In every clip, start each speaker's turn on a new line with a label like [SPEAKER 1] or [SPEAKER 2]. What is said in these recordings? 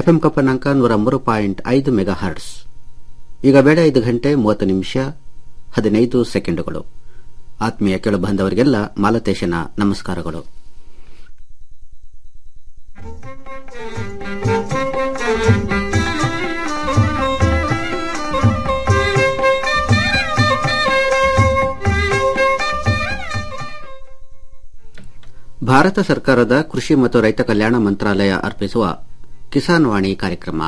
[SPEAKER 1] FM ಕಂಪನಾಂಕ ನೂರ ಮೂರು ಪಾಯಿಂಟ್ ಐದು ಮೆಗಾ ಹರ್ಟ್ಸ್ ಈಗ ಬೇಡ ಐದು ಗಂಟೆ ಮೂವತ್ತು ನಿಮಿಷ ಹದಿನೈದು ಸೆಕೆಂಡುಗಳು ಆತ್ಮೀಯ ಕೆಳು ಬಂದವರಿಗೆಲ್ಲ ಮಾಲತೇಶನ ನಮಸ್ಕಾರಗಳು ಭಾರತ ಸರ್ಕಾರದ ಕೃಷಿ ಮತ್ತು ರೈತ ಕಲ್ಯಾಣ ಮಂತ್ರಾಲಯ ಅರ್ಪಿಸುವ ಕಿಸಾನ್ ವಾಣಿ ಕಾರ್ಯಕ್ರಮ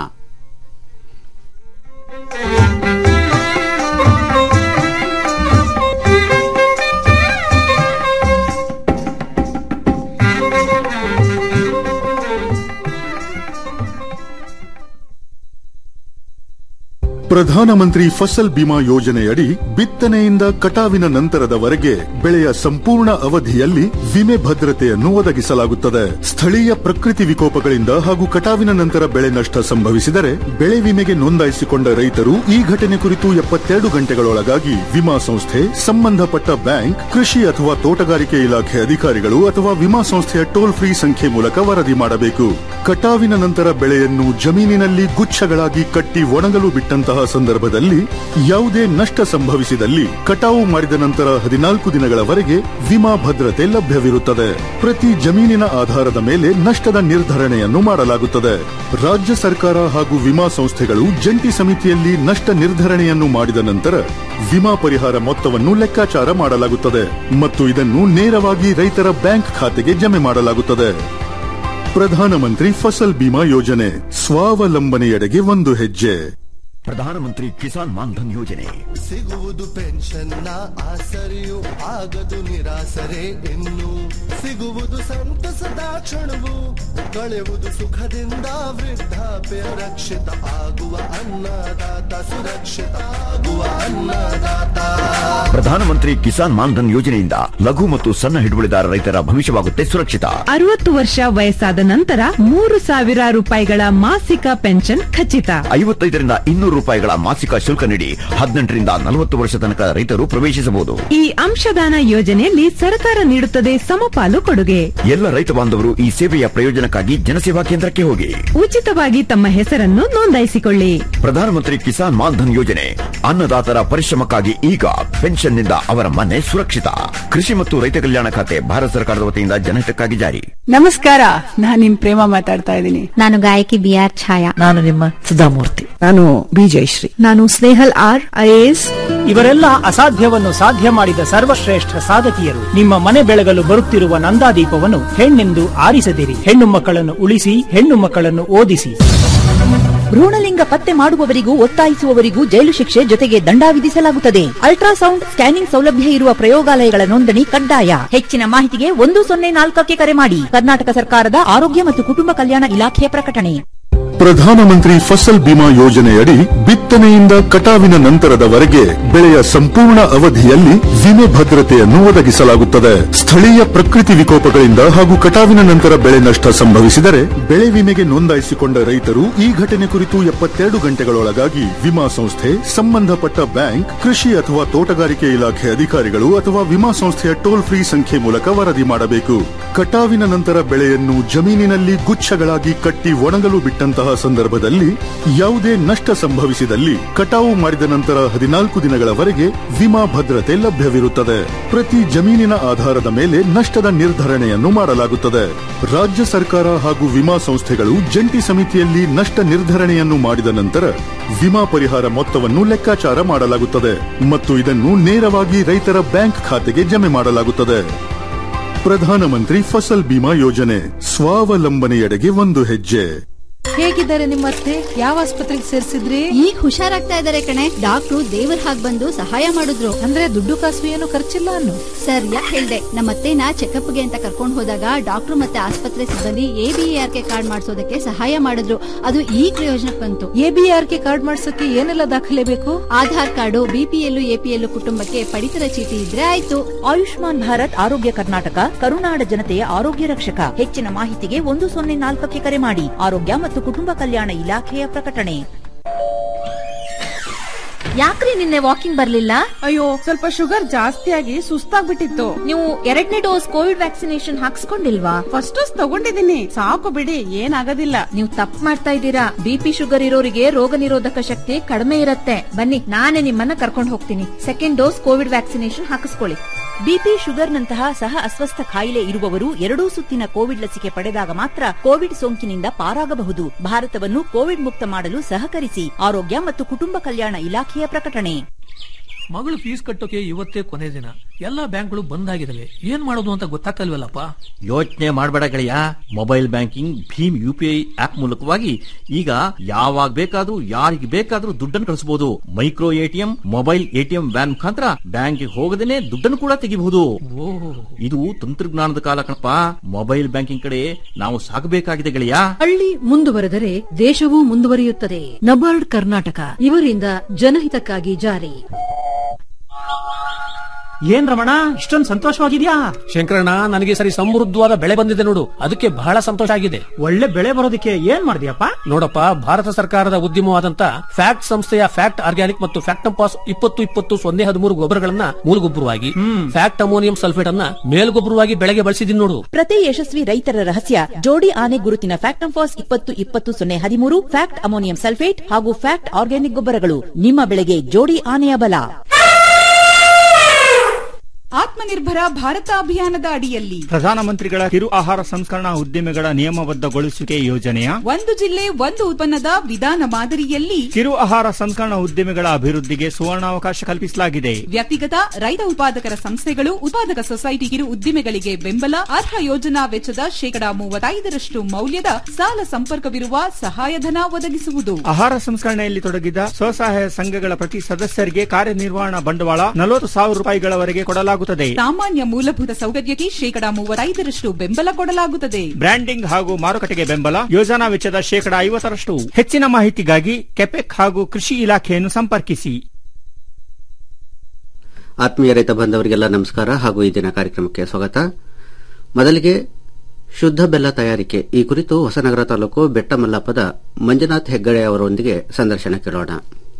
[SPEAKER 2] ಪ್ರಧಾನಮಂತ್ರಿ ಫಸಲ್ ಬಿಮಾ ಯೋಜನೆಯಡಿ ಬಿತ್ತನೆಯಿಂದ ಕಟಾವಿನ ನಂತರದವರೆಗೆ ಬೆಳೆಯ ಸಂಪೂರ್ಣ ಅವಧಿಯಲ್ಲಿ ವಿಮೆ ಭದ್ರತೆಯನ್ನು ಒದಗಿಸಲಾಗುತ್ತದೆ ಸ್ಥಳೀಯ ಪ್ರಕೃತಿ ವಿಕೋಪಗಳಿಂದ ಹಾಗೂ ಕಟಾವಿನ ನಂತರ ಬೆಳೆ ನಷ್ಟ ಸಂಭವಿಸಿದರೆ ಬೆಳೆ ವಿಮೆಗೆ ನೋಂದಾಯಿಸಿಕೊಂಡ ರೈತರು ಈ ಘಟನೆ ಕುರಿತು ಎಪ್ಪತ್ತೆರಡು ಗಂಟೆಗಳೊಳಗಾಗಿ ವಿಮಾ ಸಂಸ್ಥೆ ಸಂಬಂಧಪಟ್ಟ ಬ್ಯಾಂಕ್ ಕೃಷಿ ಅಥವಾ ತೋಟಗಾರಿಕೆ ಇಲಾಖೆ ಅಧಿಕಾರಿಗಳು ಅಥವಾ ವಿಮಾ ಸಂಸ್ಥೆಯ ಟೋಲ್ ಫ್ರೀ ಸಂಖ್ಯೆ ಮೂಲಕ ವರದಿ ಮಾಡಬೇಕು ಕಟಾವಿನ ನಂತರ ಬೆಳೆಯನ್ನು ಜಮೀನಿನಲ್ಲಿ ಗುಚ್ಛಗಳಾಗಿ ಕಟ್ಟಿ ಒಣಗಲು ಬಿಟ್ಟಂತಹ ಸಂದರ್ಭದಲ್ಲಿ ಯಾವುದೇ ನಷ್ಟ ಸಂಭವಿಸಿದಲ್ಲಿ ಕಟಾವು ಮಾಡಿದ ನಂತರ ಹದಿನಾಲ್ಕು ದಿನಗಳವರೆಗೆ ವಿಮಾ ಭದ್ರತೆ ಲಭ್ಯವಿರುತ್ತದೆ ಪ್ರತಿ ಜಮೀನಿನ ಆಧಾರದ ಮೇಲೆ ನಷ್ಟದ ನಿರ್ಧರಣೆಯನ್ನು ಮಾಡಲಾಗುತ್ತದೆ ರಾಜ್ಯ ಸರ್ಕಾರ ಹಾಗೂ ವಿಮಾ ಸಂಸ್ಥೆಗಳು ಜಂಟಿ ಸಮಿತಿಯಲ್ಲಿ ನಷ್ಟ ನಿರ್ಧರಣೆಯನ್ನು ಮಾಡಿದ ನಂತರ ವಿಮಾ ಪರಿಹಾರ ಮೊತ್ತವನ್ನು ಲೆಕ್ಕಾಚಾರ ಮಾಡಲಾಗುತ್ತದೆ ಮತ್ತು ಇದನ್ನು ನೇರವಾಗಿ ರೈತರ ಬ್ಯಾಂಕ್ ಖಾತೆಗೆ ಜಮೆ ಮಾಡಲಾಗುತ್ತದೆ ಪ್ರಧಾನಮಂತ್ರಿ ಫಸಲ್ ಬಿಮಾ ಯೋಜನೆ ಸ್ವಾವಲಂಬನೆಯೆಡೆಗೆ ಒಂದು ಹೆಜ್ಜೆ
[SPEAKER 3] ಪ್ರಧಾನಮಂತ್ರಿ ಕಿಸಾನ್ ಮಾನ್ಧನ್ ಯೋಜನೆ
[SPEAKER 4] ಸಿಗುವುದು ಪೆನ್ಷನ್ನ ಆಸರೆಯು ಆಗದು ನಿರಾಸರೆ ಇನ್ನು ಸಿಗುವುದು ಸಂತಸದ ಕ್ಷಣವು ಕಳೆಯುವುದು ಸುಖದಿಂದ ವೃದ್ಧಾಪ್ಯ ರಕ್ಷಿತ ಆಗುವ ಅನ್ನದಾತ ಸುರಕ್ಷಿತ ಆಗುವ ಅನ್ನದಾತ
[SPEAKER 3] ಪ್ರಧಾನಮಂತ್ರಿ ಕಿಸಾನ್ ಮಾನ್ಧನ್ ಯೋಜನೆಯಿಂದ ಲಘು ಮತ್ತು ಸಣ್ಣ ಹಿಡುವಳಿದಾರ ರೈತರ ಭವಿಷ್ಯವಾಗುತ್ತೆ ಸುರಕ್ಷಿತ
[SPEAKER 5] ಅರವತ್ತು ವರ್ಷ ವಯಸ್ಸಾದ ನಂತರ ಮೂರು ಸಾವಿರ ರೂಪಾಯಿಗಳ ಮಾಸಿಕ ಪೆನ್ಷನ್ ಖಚಿತ
[SPEAKER 3] ಐವತ್ತೈದರಿಂದ ಇನ್ನೂರು ರೂಪಾಯಿಗಳ ಮಾಸಿಕ ಶುಲ್ಕ ನೀಡಿ ಹದಿನೆಂಟರಿಂದ ನಲವತ್ತು ವರ್ಷ ತನಕ ರೈತರು ಪ್ರವೇಶಿಸಬಹುದು
[SPEAKER 5] ಈ ಅಂಶದಾನ ಯೋಜನೆಯಲ್ಲಿ ಸರ್ಕಾರ ನೀಡುತ್ತದೆ ಸಮಪಾಲು ಕೊಡುಗೆ
[SPEAKER 3] ಎಲ್ಲ ರೈತ ಬಾಂಧವರು ಈ ಸೇವೆಯ ಪ್ರಯೋಜನಕ್ಕಾಗಿ ಜನಸೇವಾ ಕೇಂದ್ರಕ್ಕೆ ಹೋಗಿ
[SPEAKER 5] ಉಚಿತವಾಗಿ ತಮ್ಮ ಹೆಸರನ್ನು ನೋಂದಾಯಿಸಿಕೊಳ್ಳಿ
[SPEAKER 3] ಪ್ರಧಾನಮಂತ್ರಿ ಕಿಸಾನ್ ಮಾನ್ಧನ್ ಯೋಜನೆ ಅನ್ನದಾತರ ಪರಿಶ್ರಮಕ್ಕಾಗಿ ಈಗ ಪೆನ್ಷನ್ನಿಂದ ಅವರ ಮನೆ ಸುರಕ್ಷಿತ ಕೃಷಿ ಮತ್ತು ರೈತ ಕಲ್ಯಾಣ ಖಾತೆ ಭಾರತ ಸರ್ಕಾರದ ವತಿಯಿಂದ ಜನಹಿತಕ್ಕಾಗಿ ಜಾರಿ
[SPEAKER 6] ನಮಸ್ಕಾರ ನಾನ್ ನಿಮ್ ಪ್ರೇಮ ಮಾತಾಡ್ತಾ ಇದ್ದೀನಿ
[SPEAKER 7] ನಾನು ಗಾಯಕಿ ಬಿ ಆರ್ ಛಾಯಾ
[SPEAKER 8] ನಾನು ನಿಮ್ಮ ಸುಧಾಮೂರ್ತಿ
[SPEAKER 6] ನಾನು ಬಿ ಜಯಶ್ರೀ
[SPEAKER 5] ನಾನು ಸ್ನೇಹಲ್ ಆರ್ ಐಎಎಸ್
[SPEAKER 9] ಇವರೆಲ್ಲ ಅಸಾಧ್ಯವನ್ನು ಸಾಧ್ಯ ಮಾಡಿದ ಸರ್ವಶ್ರೇಷ್ಠ ಸಾಧಕಿಯರು ನಿಮ್ಮ ಮನೆ ಬೆಳಗಲು ಬರುತ್ತಿರುವ ನಂದಾದೀಪವನ್ನು ಹೆಣ್ಣೆಂದು ಆರಿಸದಿರಿ ಹೆಣ್ಣು ಮಕ್ಕಳನ್ನು ಉಳಿಸಿ ಹೆಣ್ಣು ಮಕ್ಕಳನ್ನು ಓದಿಸಿ
[SPEAKER 8] ಭ್ರೂಣಲಿಂಗ ಪತ್ತೆ ಮಾಡುವವರಿಗೂ ಒತ್ತಾಯಿಸುವವರಿಗೂ ಜೈಲು ಶಿಕ್ಷೆ ಜೊತೆಗೆ ದಂಡ ವಿಧಿಸಲಾಗುತ್ತದೆ ಅಲ್ಟ್ರಾಸೌಂಡ್ ಸ್ಕ್ಯಾನಿಂಗ್ ಸೌಲಭ್ಯ ಇರುವ ಪ್ರಯೋಗಾಲಯಗಳ ನೋಂದಣಿ ಕಡ್ಡಾಯ ಹೆಚ್ಚಿನ ಮಾಹಿತಿಗೆ ಒಂದು ಸೊನ್ನೆ ನಾಲ್ಕಕ್ಕೆ ಕರೆ ಮಾಡಿ ಕರ್ನಾಟಕ ಸರ್ಕಾರದ ಆರೋಗ್ಯ ಮತ್ತು ಕುಟುಂಬ ಕಲ್ಯಾಣ ಇಲಾಖೆಯ ಪ್ರಕಟಣೆ
[SPEAKER 2] ಪ್ರಧಾನಮಂತ್ರಿ ಫಸಲ್ ಬಿಮಾ ಯೋಜನೆಯಡಿ ಬಿತ್ತನೆಯಿಂದ ಕಟಾವಿನ ನಂತರದವರೆಗೆ ಬೆಳೆಯ ಸಂಪೂರ್ಣ ಅವಧಿಯಲ್ಲಿ ವಿಮೆ ಭದ್ರತೆಯನ್ನು ಒದಗಿಸಲಾಗುತ್ತದೆ ಸ್ಥಳೀಯ ಪ್ರಕೃತಿ ವಿಕೋಪಗಳಿಂದ ಹಾಗೂ ಕಟಾವಿನ ನಂತರ ಬೆಳೆ ನಷ್ಟ ಸಂಭವಿಸಿದರೆ ಬೆಳೆ ವಿಮೆಗೆ ನೋಂದಾಯಿಸಿಕೊಂಡ ರೈತರು ಈ ಘಟನೆ ಕುರಿತು ಎಪ್ಪತ್ತೆರಡು ಗಂಟೆಗಳೊಳಗಾಗಿ ವಿಮಾ ಸಂಸ್ಥೆ ಸಂಬಂಧಪಟ್ಟ ಬ್ಯಾಂಕ್ ಕೃಷಿ ಅಥವಾ ತೋಟಗಾರಿಕೆ ಇಲಾಖೆ ಅಧಿಕಾರಿಗಳು ಅಥವಾ ವಿಮಾ ಸಂಸ್ಥೆಯ ಟೋಲ್ ಫ್ರೀ ಸಂಖ್ಯೆ ಮೂಲಕ ವರದಿ ಮಾಡಬೇಕು ಕಟಾವಿನ ನಂತರ ಬೆಳೆಯನ್ನು ಜಮೀನಿನಲ್ಲಿ ಗುಚ್ಛಗಳಾಗಿ ಕಟ್ಟಿ ಒಣಗಲು ಬಿಟ್ಟಂತಹ ಸಂದರ್ಭದಲ್ಲಿ ಯಾವುದೇ ನಷ್ಟ ಸಂಭವಿಸಿದಲ್ಲಿ ಕಟಾವು ಮಾಡಿದ ನಂತರ ಹದಿನಾಲ್ಕು ದಿನಗಳವರೆಗೆ ವಿಮಾ ಭದ್ರತೆ ಲಭ್ಯವಿರುತ್ತದೆ ಪ್ರತಿ ಜಮೀನಿನ ಆಧಾರದ ಮೇಲೆ ನಷ್ಟದ ನಿರ್ಧರಣೆಯನ್ನು ಮಾಡಲಾಗುತ್ತದೆ ರಾಜ್ಯ ಸರ್ಕಾರ ಹಾಗೂ ವಿಮಾ ಸಂಸ್ಥೆಗಳು ಜಂಟಿ ಸಮಿತಿಯಲ್ಲಿ ನಷ್ಟ ನಿರ್ಧರಣೆಯನ್ನು ಮಾಡಿದ ನಂತರ ವಿಮಾ ಪರಿಹಾರ ಮೊತ್ತವನ್ನು ಲೆಕ್ಕಾಚಾರ ಮಾಡಲಾಗುತ್ತದೆ ಮತ್ತು ಇದನ್ನು ನೇರವಾಗಿ ರೈತರ ಬ್ಯಾಂಕ್ ಖಾತೆಗೆ ಜಮೆ ಮಾಡಲಾಗುತ್ತದೆ ಪ್ರಧಾನಮಂತ್ರಿ ಫಸಲ್ ಬಿಮಾ ಯೋಜನೆ ಸ್ವಾವಲಂಬನೆಯೆಡೆಗೆ ಒಂದು ಹೆಜ್ಜೆ
[SPEAKER 10] ಹೇಗಿದ್ದಾರೆ ನಿಮ್ಮ ಅತ್ತೆ ಯಾವ ಆಸ್ಪತ್ರೆಗೆ ಸೇರಿಸಿದ್ರಿ
[SPEAKER 7] ಈಗ ಹುಷಾರಾಗ್ತಾ ಇದಾರೆ ಕಣೆ ಡಾಕ್ಟ್ರು ದೇವರ ಹಾಗ್ ಬಂದು ಸಹಾಯ ಮಾಡಿದ್ರು
[SPEAKER 10] ಅಂದ್ರೆ ದುಡ್ಡು ಕಾಸು ಏನು ಖರ್ಚಿಲ್ಲ ಅನ್ನು
[SPEAKER 7] ಸರ್ ಯಾಕೆ ಹೇಳ್ದೆ ನಮ್ಮ ಅತ್ತೆನ ಚೆಕಪ್ಗೆ ಅಂತ ಕರ್ಕೊಂಡು ಹೋದಾಗ ಡಾಕ್ಟ್ರು ಮತ್ತೆ ಆಸ್ಪತ್ರೆ ಸಿಬ್ಬಂದಿ ಎಬಿಆರ್ ಕೆ ಕಾರ್ಡ್ ಮಾಡಿಸೋದಕ್ಕೆ ಸಹಾಯ ಮಾಡಿದ್ರು ಅದು ಈ ಪ್ರಯೋಜನಕ್ಕೆ ಬಂತು
[SPEAKER 10] ಎಬಿಆರ್ ಕೆ ಕಾರ್ಡ್ ಮಾಡ್ಸಕ್ಕೆ ಏನೆಲ್ಲ ದಾಖಲೆ ಬೇಕು
[SPEAKER 7] ಆಧಾರ್ ಕಾರ್ಡು ಬಿಪಿಎಲ್ ಎಪಿಎಲ್ ಕುಟುಂಬಕ್ಕೆ ಪಡಿತರ ಚೀಟಿ ಇದ್ರೆ ಆಯ್ತು
[SPEAKER 8] ಆಯುಷ್ಮಾನ್ ಭಾರತ್ ಆರೋಗ್ಯ ಕರ್ನಾಟಕ ಕರುನಾಡ ಜನತೆಯ ಆರೋಗ್ಯ ರಕ್ಷಕ ಹೆಚ್ಚಿನ ಮಾಹಿತಿಗೆ ಒಂದು ಸೊನ್ನೆ ನಾಲ್ಕಕ್ಕೆ ಕರೆ ಮಾಡಿ ಆರೋಗ್ಯ ಮತ್ತು ಕುಟುಂಬ ಕಲ್ಯಾಣ ಇಲಾಖೆಯ ಪ್ರಕಟಣೆ ಯಾಕ್ರಿ ನಿನ್ನೆ ವಾಕಿಂಗ್ ಬರ್ಲಿಲ್ಲ
[SPEAKER 6] ಅಯ್ಯೋ ಸ್ವಲ್ಪ ಶುಗರ್ ಜಾಸ್ತಿ ಆಗಿ ಸುಸ್ತಾಗ್ಬಿಟ್ಟಿತ್ತು
[SPEAKER 8] ನೀವು ಎರಡನೇ ಡೋಸ್ ಕೋವಿಡ್ ವ್ಯಾಕ್ಸಿನೇಷನ್ ಹಾಕ್ಸ್ಕೊಂಡಿಲ್ವಾ
[SPEAKER 6] ಫಸ್ಟ್ ಡೋಸ್ ತಗೊಂಡಿದ್ದೀನಿ ಸಾಕು ಬಿಡಿ ಏನಾಗೋದಿಲ್ಲ
[SPEAKER 8] ನೀವು ತಪ್ಪು ಮಾಡ್ತಾ ಇದ್ದೀರಾ ಬಿಪಿ ಶುಗರ್ ಇರೋರಿಗೆ ರೋಗ ನಿರೋಧಕ ಶಕ್ತಿ ಕಡಿಮೆ ಇರುತ್ತೆ ಬನ್ನಿ ನಾನೇ ನಿಮ್ಮನ್ನ ಕರ್ಕೊಂಡು ಹೋಗ್ತೀನಿ ಸೆಕೆಂಡ್ ಡೋಸ್ ಕೋವಿಡ್ ವ್ಯಾಕ್ಸಿನೇಷನ್ ಹಾಕಿಸ್ಕೊಳ್ಳಿ ಬಿಪಿ ಶುಗರ್ನಂತಹ ಸಹ ಅಸ್ವಸ್ಥ ಕಾಯಿಲೆ ಇರುವವರು ಎರಡೂ ಸುತ್ತಿನ ಕೋವಿಡ್ ಲಸಿಕೆ ಪಡೆದಾಗ ಮಾತ್ರ ಕೋವಿಡ್ ಸೋಂಕಿನಿಂದ ಪಾರಾಗಬಹುದು ಭಾರತವನ್ನು ಕೋವಿಡ್ ಮುಕ್ತ ಮಾಡಲು ಸಹಕರಿಸಿ ಆರೋಗ್ಯ ಮತ್ತು ಕುಟುಂಬ ಕಲ್ಯಾಣ ಇಲಾಖೆಯ ಪ್ರಕಟಣೆ
[SPEAKER 11] ಮಗಳು ಫೀಸ್ ಕಟ್ಟೋಕೆ ಇವತ್ತೇ ಕೊನೆ ದಿನ ಎಲ್ಲಾ ಬ್ಯಾಂಕ್ಗಳು ಬಂದ್ ಆಗಿದಾವೆ ಏನ್ ಮಾಡೋದು ಅಂತ ಗೊತ್ತಾಗ್ತಲ್ವಲ್ಲಪ್ಪ
[SPEAKER 12] ಯೋಚನೆ ಮಾಡಬೇಡ ಗೆಳೆಯ mobile banking Bhim U P I app ಮೂಲಕವಾಗಿ ಈಗ ಯಾವಾಗ ಬೇಕಾದ್ರೂ ಯಾರಿಗೆ ಬೇಕಾದ್ರೂ ದುಡ್ಡನ್ನು ಕಳಿಸಬಹುದು micro ATM mobile ATM van ಮುಖಾಂತರ ಬ್ಯಾಂಕ್ಗೆ ಹೋಗದೇನೆ ದುಡ್ಡನ್ನು ಕೂಡ ತೆಗಿಬಹುದು ಇದು ತಂತ್ರಜ್ಞಾನದ ಕಾಲ ಕಣಪ್ಪ ಮೊಬೈಲ್ ಬ್ಯಾಂಕಿಂಗ್ ಕಡೆ ನಾವು ಸಾಗಬೇಕಾಗಿದೆ ಗೆಳೆಯ
[SPEAKER 10] ಹಳ್ಳಿ ಮುಂದುವರೆದರೆ ದೇಶವೂ ಮುಂದುವರಿಯುತ್ತದೆ ನಬಾರ್ಡ್ ಕರ್ನಾಟಕ ಇವರಿಂದ ಜನಹಿತಕ್ಕಾಗಿ ಜಾರಿ
[SPEAKER 9] ಏನ್ ರಮಣ ಇಷ್ಟೊಂದು ಸಂತೋಷವಾಗಿದ್ಯಾ
[SPEAKER 11] ಶಂಕರಣ್ಣ ನನಗೆ ಸರಿ ಸಮೃದ್ಧವಾದ ಬೆಳೆ ಬಂದಿದೆ ನೋಡು ಅದಕ್ಕೆ ಬಹಳ ಸಂತೋಷ ಆಗಿದೆ
[SPEAKER 9] ಒಳ್ಳೆ ಬೆಳೆ ಬರೋದಕ್ಕೆ ಏನ್ ಮಾಡಿದ್ಯಪ್ಪ
[SPEAKER 11] ನೋಡಪ್ಪ ಭಾರತ ಸರ್ಕಾರದ ಉದ್ಯಮವಾದಂತ ಫ್ಯಾಕ್ಟ್ ಸಂಸ್ಥೆಯ ಫ್ಯಾಕ್ಟ್ ಆರ್ಗ್ಯಾನಿಕ್ ಮತ್ತು ಫ್ಯಾಕ್ಟಂಪಾಸ್ ಇಪ್ಪತ್ತು ಇಪ್ಪತ್ತು ಸೊನ್ನೆ ಹದಿಮೂರು ಗೊಬ್ಬರಗಳನ್ನ ಮೂಲಗೊಬ್ಬರವಾಗಿ ಫ್ಯಾಕ್ಟ್ ಅಮೋನಿಯಂ ಸಲ್ಫೇಟ್ ಅನ್ನ ಮೇಲ್ಗೊಬ್ಬರವಾಗಿ ಬೆಳೆಗೆ ಬಳಸಿದೀನಿ ನೋಡು
[SPEAKER 8] ಪ್ರತಿ ಯಶಸ್ವಿ ರೈತರ ರಹಸ್ಯ ಜೋಡಿ ಆನೆ ಗುರುತಿನ ಫ್ಯಾಕ್ಟಂಫಾಸ್ ಇಪ್ಪತ್ತು ಇಪ್ಪತ್ತು ಸೊನ್ನೆ ಹದಿಮೂರು ಫ್ಯಾಕ್ಟ್ ಅಮೋನಿಯಂ ಸಲ್ಫೇಟ್ ಹಾಗೂ ಫ್ಯಾಕ್ಟ್ ಆರ್ಗ್ಯಾನಿಕ್ ಗೊಬ್ಬರಗಳು ನಿಮ್ಮ ಬೆಳೆಗೆ ಜೋಡಿ ಆನೆಯ ಬಲ
[SPEAKER 6] ಆತ್ಮನಿರ್ಭರ ಭಾರತ ಅಭಿಯಾನದ ಅಡಿಯಲ್ಲಿ
[SPEAKER 13] ಪ್ರಧಾನಮಂತ್ರಿಗಳ ಕಿರು ಆಹಾರ ಸಂಸ್ಕರಣಾ ಉದ್ದಿಮೆಗಳ ನಿಯಮಬದ್ಧಗೊಳಿಸುವಿಕೆ ಯೋಜನೆಯ
[SPEAKER 6] ಒಂದು ಜಿಲ್ಲೆ ಒಂದು ಉತ್ಪನ್ನದ ವಿಧಾನ ಮಾದರಿಯಲ್ಲಿ
[SPEAKER 13] ಕಿರು ಆಹಾರ ಸಂಸ್ಕರಣಾ ಉದ್ದಿಮೆಗಳ ಅಭಿವೃದ್ಧಿಗೆ ಸುವರ್ಣಾವಕಾಶ ಕಲ್ಪಿಸಲಾಗಿದೆ
[SPEAKER 6] ವ್ಯಕ್ತಿಗತ ರೈತ ಉತ್ಪಾದಕರ ಸಂಸ್ಥೆಗಳು ಉತ್ಪಾದಕ ಸೊಸೈಟಿ ಕಿರು ಉದ್ದಿಮೆಗಳಿಗೆ ಬೆಂಬಲ ಅರ್ಹ ಯೋಜನಾ ವೆಚ್ಚದ ಶೇಕಡಾ ಮೂವತ್ತೈದರಷ್ಟು ಮೌಲ್ಯದ ಸಾಲ ಸಂಪರ್ಕವಿರುವ ಸಹಾಯಧನ ಒದಗಿಸುವುದು
[SPEAKER 13] ಆಹಾರ ಸಂಸ್ಕರಣೆಯಲ್ಲಿ ತೊಡಗಿದ ಸ್ವಸಹಾಯ ಸಂಘಗಳ ಪ್ರತಿ ಸದಸ್ಯರಿಗೆ ಕಾರ್ಯನಿರ್ವಹಣಾ ಬಂಡವಾಳ ನಲವತ್ತು ಸಾವಿರ ರೂಪಾಯಿಗಳವರೆಗೆ ಕೊಡಲಾಗುತ್ತದೆ
[SPEAKER 6] ಸಾಮಾನ್ಯ ಮೂಲಭೂತ ಸೌಕರ್ಯಕ್ಕೆ ಶೇಕಡಾ ಮೂವತ್ತೈದರಷ್ಟು ಬೆಂಬಲ ಕೊಡಲಾಗುತ್ತದೆ
[SPEAKER 13] ಬ್ರ್ಯಾಂಡಿಂಗ್ ಹಾಗೂ ಮಾರುಕಟ್ಟೆಗೆ ಬೆಂಬಲ ಯೋಜನಾ ವೆಚ್ಚದ ಶೇಕಡಾ ಐವತ್ತರಷ್ಟು ಹೆಚ್ಚಿನ ಮಾಹಿತಿಗಾಗಿ ಕೆಪೆಕ್ ಹಾಗೂ ಕೃಷಿ ಇಲಾಖೆಯನ್ನು ಸಂಪರ್ಕಿಸಿ
[SPEAKER 1] ಆತ್ಮೀಯ ರೈತ ಬಾಂಧವರಿಗೆಲ್ಲ ನಮಸ್ಕಾರ ಹಾಗೂ ಈ ದಿನ ಕಾರ್ಯಕ್ರಮಕ್ಕೆ ಸ್ವಾಗತ ಮೊದಲಿಗೆ ಶುದ್ಧ ಬೆಲ್ಲ ತಯಾರಿಕೆ ಈ ಕುರಿತು ಹೊಸನಗರ ತಾಲೂಕು ಬೆಟ್ಟಮಲ್ಲಾಪದ ಮಂಜುನಾಥ್ ಹೆಗ್ಗಡೆ ಅವರೊಂದಿಗೆ ಸಂದರ್ಶನ ಕೇಳೋಣ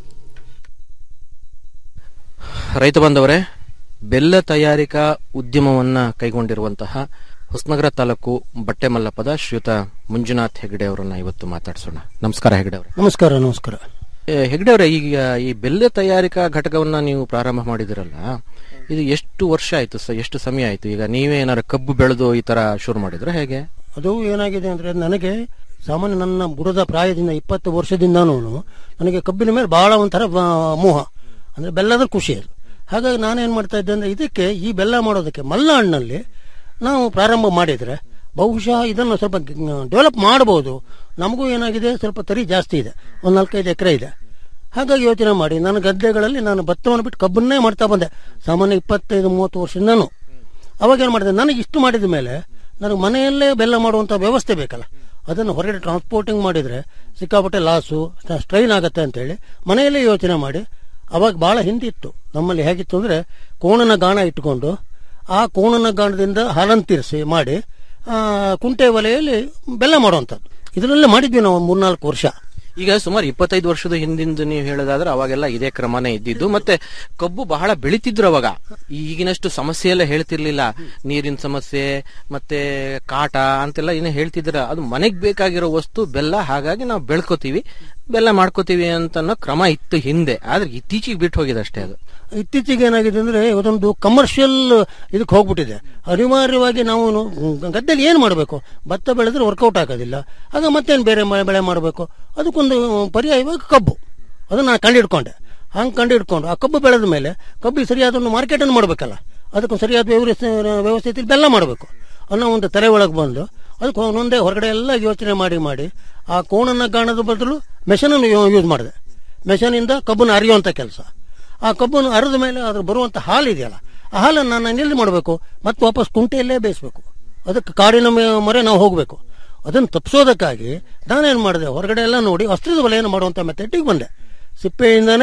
[SPEAKER 14] ರೈತ ಬಾಂಧವರೇ ಬೆಲ್ಲ ತಯಾರಿಕಾ ಉದ್ಯಮವನ್ನ ಕೈಗೊಂಡಿರುವಂತಹ ಹೊಸನಗರ ತಾಲೂಕು ಬಟ್ಟೆಮಲ್ಲಪದ ಶ್ರೀಯುತ ಮಂಜುನಾಥ್ ಹೆಗಡೆ ಅವರನ್ನ ಇವತ್ತು ಮಾತಾಡಿಸೋಣ ನಮಸ್ಕಾರ ಹೆಗಡೆ ಅವರೇ
[SPEAKER 15] ನಮಸ್ಕಾರ ನಮಸ್ಕಾರ
[SPEAKER 14] ಏ, ಹೆಗ್ಡೆ ಅವರೇ ಈಗ ಈ ಬೆಲ್ಲ ತಯಾರಿಕಾ ಘಟಕವನ್ನ ನೀವು ಪ್ರಾರಂಭ ಮಾಡಿದಿರಲ್ಲ ಇದು ಎಷ್ಟು ವರ್ಷ ಆಯ್ತು ಸ- ಎಷ್ಟು ಸಮಯ ಆಯ್ತು ಈಗ ನೀವೇ ಏನಾದ್ರು ಕಬ್ಬು ಬೆಳೆದು ಈ ತರ ಶುರು ಮಾಡಿದ್ರೆ ಹೇಗೆ
[SPEAKER 15] ಅದು ಏನಾಗಿದೆ ಅಂದ್ರೆ ನನಗೆ ಸಾಮಾನ್ಯ ನನ್ನ ಬುಡದ ಪ್ರಾಯದಿಂದ ಇಪ್ಪತ್ತು ವರ್ಷದಿಂದನೂ ನನಗೆ ಕಬ್ಬಿನ ಮೇಲೆ ಬಹಳ ಒಂಥರ ಆ, ಮೋಹ ಅಂದ್ರೆ ಬೆಲ್ಲದ ಖುಷಿ ಅದು ಹಾಗಾಗಿ ನಾನೇನ್ ಮಾಡ್ತಾ ಇದ್ದೆ ಅಂದ್ರೆ ಇದಕ್ಕೆ ಈ ಬೆಲ್ಲ ಮಾಡೋದಕ್ಕೆ ಮಲ್ನಾಡಿನಲ್ಲಿ ನಾವು ಪ್ರಾರಂಭ ಮಾಡಿದ್ರೆ ಬಹುಶಃ ಇದನ್ನು ಸ್ವಲ್ಪ ಡೆವಲಪ್ ಮಾಡಬಹುದು ನಮಗೂ ಏನಾಗಿದೆ ಸ್ವಲ್ಪ ತರಿ ಜಾಸ್ತಿ ಇದೆ ಒಂದು ನಾಲ್ಕೈದು ಎಕರೆ ಇದೆ ಹಾಗಾಗಿ ಯೋಚನೆ ಮಾಡಿ ನನ್ನ ಗದ್ದೆಗಳಲ್ಲಿ ನಾನು ಭತ್ತವನ್ನು ಬಿಟ್ಟು ಕಬ್ಬನ್ನೇ ಮಾಡ್ತಾ ಬಂದೆ ಸಾಮಾನ್ಯ ಇಪ್ಪತ್ತೈದು ಮೂವತ್ತು ವರ್ಷದಿಂದನೂ ಅವಾಗ ಏನು ಮಾಡಿದೆ ನನಗೆ ಇಷ್ಟು ಮಾಡಿದ ಮೇಲೆ ನನಗೆ ಮನೆಯಲ್ಲೇ ಬೆಲ್ಲ ಮಾಡುವಂಥ ವ್ಯವಸ್ಥೆ ಬೇಕಲ್ಲ ಅದನ್ನು ಹೊರಗಡೆ ಟ್ರಾನ್ಸ್ಪೋರ್ಟಿಂಗ್ ಮಾಡಿದರೆ ಸಿಕ್ಕಾಪಟ್ಟೆ ಲಾಸು ಸ್ಟ್ರೈನ್ ಆಗುತ್ತೆ ಅಂತೇಳಿ ಮನೆಯಲ್ಲೇ ಯೋಚನೆ ಮಾಡಿ ಅವಾಗ ಭಾಳ ಹಿಂದಿತ್ತು ನಮ್ಮಲ್ಲಿ ಹೇಗಿತ್ತು ಅಂದರೆ ಕೋಣನ ಗಾಣ ಇಟ್ಟುಕೊಂಡು ಆ ಕೋಣನ ಗಾಣದಿಂದ ಹಾಲನ್ನು ತೀರಿಸಿ ಮಾಡಿ ಆ, ಕುಂಟೆ ಒಲೆಯಲ್ಲಿ ಬೆಲ್ಲ ಮಾಡುವಂಥದ್ದು ಇದರಲ್ಲೇ ಮಾಡಿದ್ವಿ ನಾವು ಮೂರ್ನಾಲ್ಕು ವರ್ಷ
[SPEAKER 14] ಈಗ ಸುಮಾರು ಇಪ್ಪತ್ತೈದು ವರ್ಷದ ಹಿಂದಿಂದ ನೀವು ಹೇಳೋದಾದ್ರೆ ಅವಾಗೆಲ್ಲ ಇದೇ ಕ್ರಮನೇ ಇದ್ದಿದ್ದು ಮತ್ತೆ ಕಬ್ಬು ಬಹಳ ಬೆಳಿತಿದ್ರು ಅವಾಗ ಈಗಿನಷ್ಟು ಸಮಸ್ಯೆ ಎಲ್ಲ ಹೇಳ್ತಿರ್ಲಿಲ್ಲ ನೀರಿನ ಸಮಸ್ಯೆ ಮತ್ತೆ ಕಾಟ ಅಂತೆಲ್ಲ ಏನು ಹೇಳ್ತಿದ್ರ ಅದು ಮನೆಗ್ ಬೇಕಾಗಿರೋ ವಸ್ತು ಬೆಲ್ಲ ಹಾಗಾಗಿ ನಾವು ಬೆಳ್ಕೋತೀವಿ ಬೆಲ್ಲ ಮಾಡ್ಕೋತೀವಿ ಅಂತ ಅನ್ನೋ ಕ್ರಮ ಇತ್ತು ಹಿಂದೆ ಆದ್ರೆ ಇತ್ತೀಚೆಗೆ ಬಿಟ್ಟು ಹೋಗಿದೆ ಅಷ್ಟೇ ಅದು
[SPEAKER 15] ಇತ್ತೀಚೆಗೆ ಏನಾಗಿದೆ ಅಂದ್ರೆ ಅದೊಂದು ಕಮರ್ಷಿಯಲ್ ಇದಕ್ಕೆ ಹೋಗ್ಬಿಟ್ಟಿದೆ ಅನಿವಾರ್ಯವಾಗಿ ನಾವು ಗದ್ದೆಯಲ್ಲಿ ಏನು ಮಾಡಬೇಕು ಭತ್ತ ಬೆಳೆದ್ರೆ ವರ್ಕೌಟ್ ಆಗೋದಿಲ್ಲ ಆಗ ಮತ್ತೇನು ಬೇರೆ ಮ- ಬೆಳೆ ಮಾಡಬೇಕು ಅದಕ್ಕೊಂದು ಪರ್ಯಾಯವಾಗಿ ಕಬ್ಬು ಅದನ್ನ ನಾನು ಕಂಡಿಡ್ಕೊಂಡೆ ಹಂಗೆ ಕಂಡಿಡ್ಕೊಂಡು ಆ ಕಬ್ಬು ಬೆಳೆದ ಮೇಲೆ ಕಬ್ಬಿಗೆ ಸರಿಯಾದ ಒಂದು ಮಾರ್ಕೆಟನ್ನು ಮಾಡಬೇಕಲ್ಲ ಅದಕ್ಕೊಂದು ಸರಿಯಾದ ವ್ಯವಸ್ಥೆ ವ್ಯವಸ್ಥೆಯಲ್ಲಿ ಬೆಲ್ಲ ಮಾಡಬೇಕು ಅನ್ನೋ ಒಂದು ತೆರೆ ಒಳಗೆ ಬಂದು ಅದಕ್ಕೆ ಒಂದೊಂದೇ ಹೊರಗಡೆ ಎಲ್ಲ ಯೋಚನೆ ಮಾಡಿ ಮಾಡಿ ಆ ಕೋಣನ ಗಾಣದ ಬದಲು ಮೆಷನನ್ನು ಯೂಸ್ ಮಾಡಿದೆ ಮೆಷನಿಂದ ಕಬ್ಬನ್ನು ಅರಿಯುವಂಥ ಕೆಲಸ ಆ ಕಬ್ಬನ್ನು ಅರಿದ ಮೇಲೆ ಅದ್ರ ಬರುವಂತ ಹಾಲು ಇದೆಯಲ್ಲ ಆ ಹಾಲನ್ನು ನಾನು ಎಲ್ಲಿ ಮಾಡಬೇಕು ಮತ್ತೆ ವಾಪಸ್ ಕುಂಟೆಯಲ್ಲೇ ಬೇಯಿಸ್ಬೇಕು ಅದಕ್ಕೆ ಕಾಡಿನ ಮೆ- ಮೊರೆ ನಾವು ಹೋಗಬೇಕು ಅದನ್ನು ತಪ್ಪಿಸೋದಕ್ಕಾಗಿ ನಾನೇನು ಮಾಡಿದೆ ಹೊರಗಡೆ ಎಲ್ಲ ನೋಡಿ ವಸ್ತ್ರದ ವಲಯನ ಮಾಡುವಂಥ ಮೆಥಡಿಗೆ ಬಂದೆ ಸಿಪ್ಪೆಯಿಂದನೇ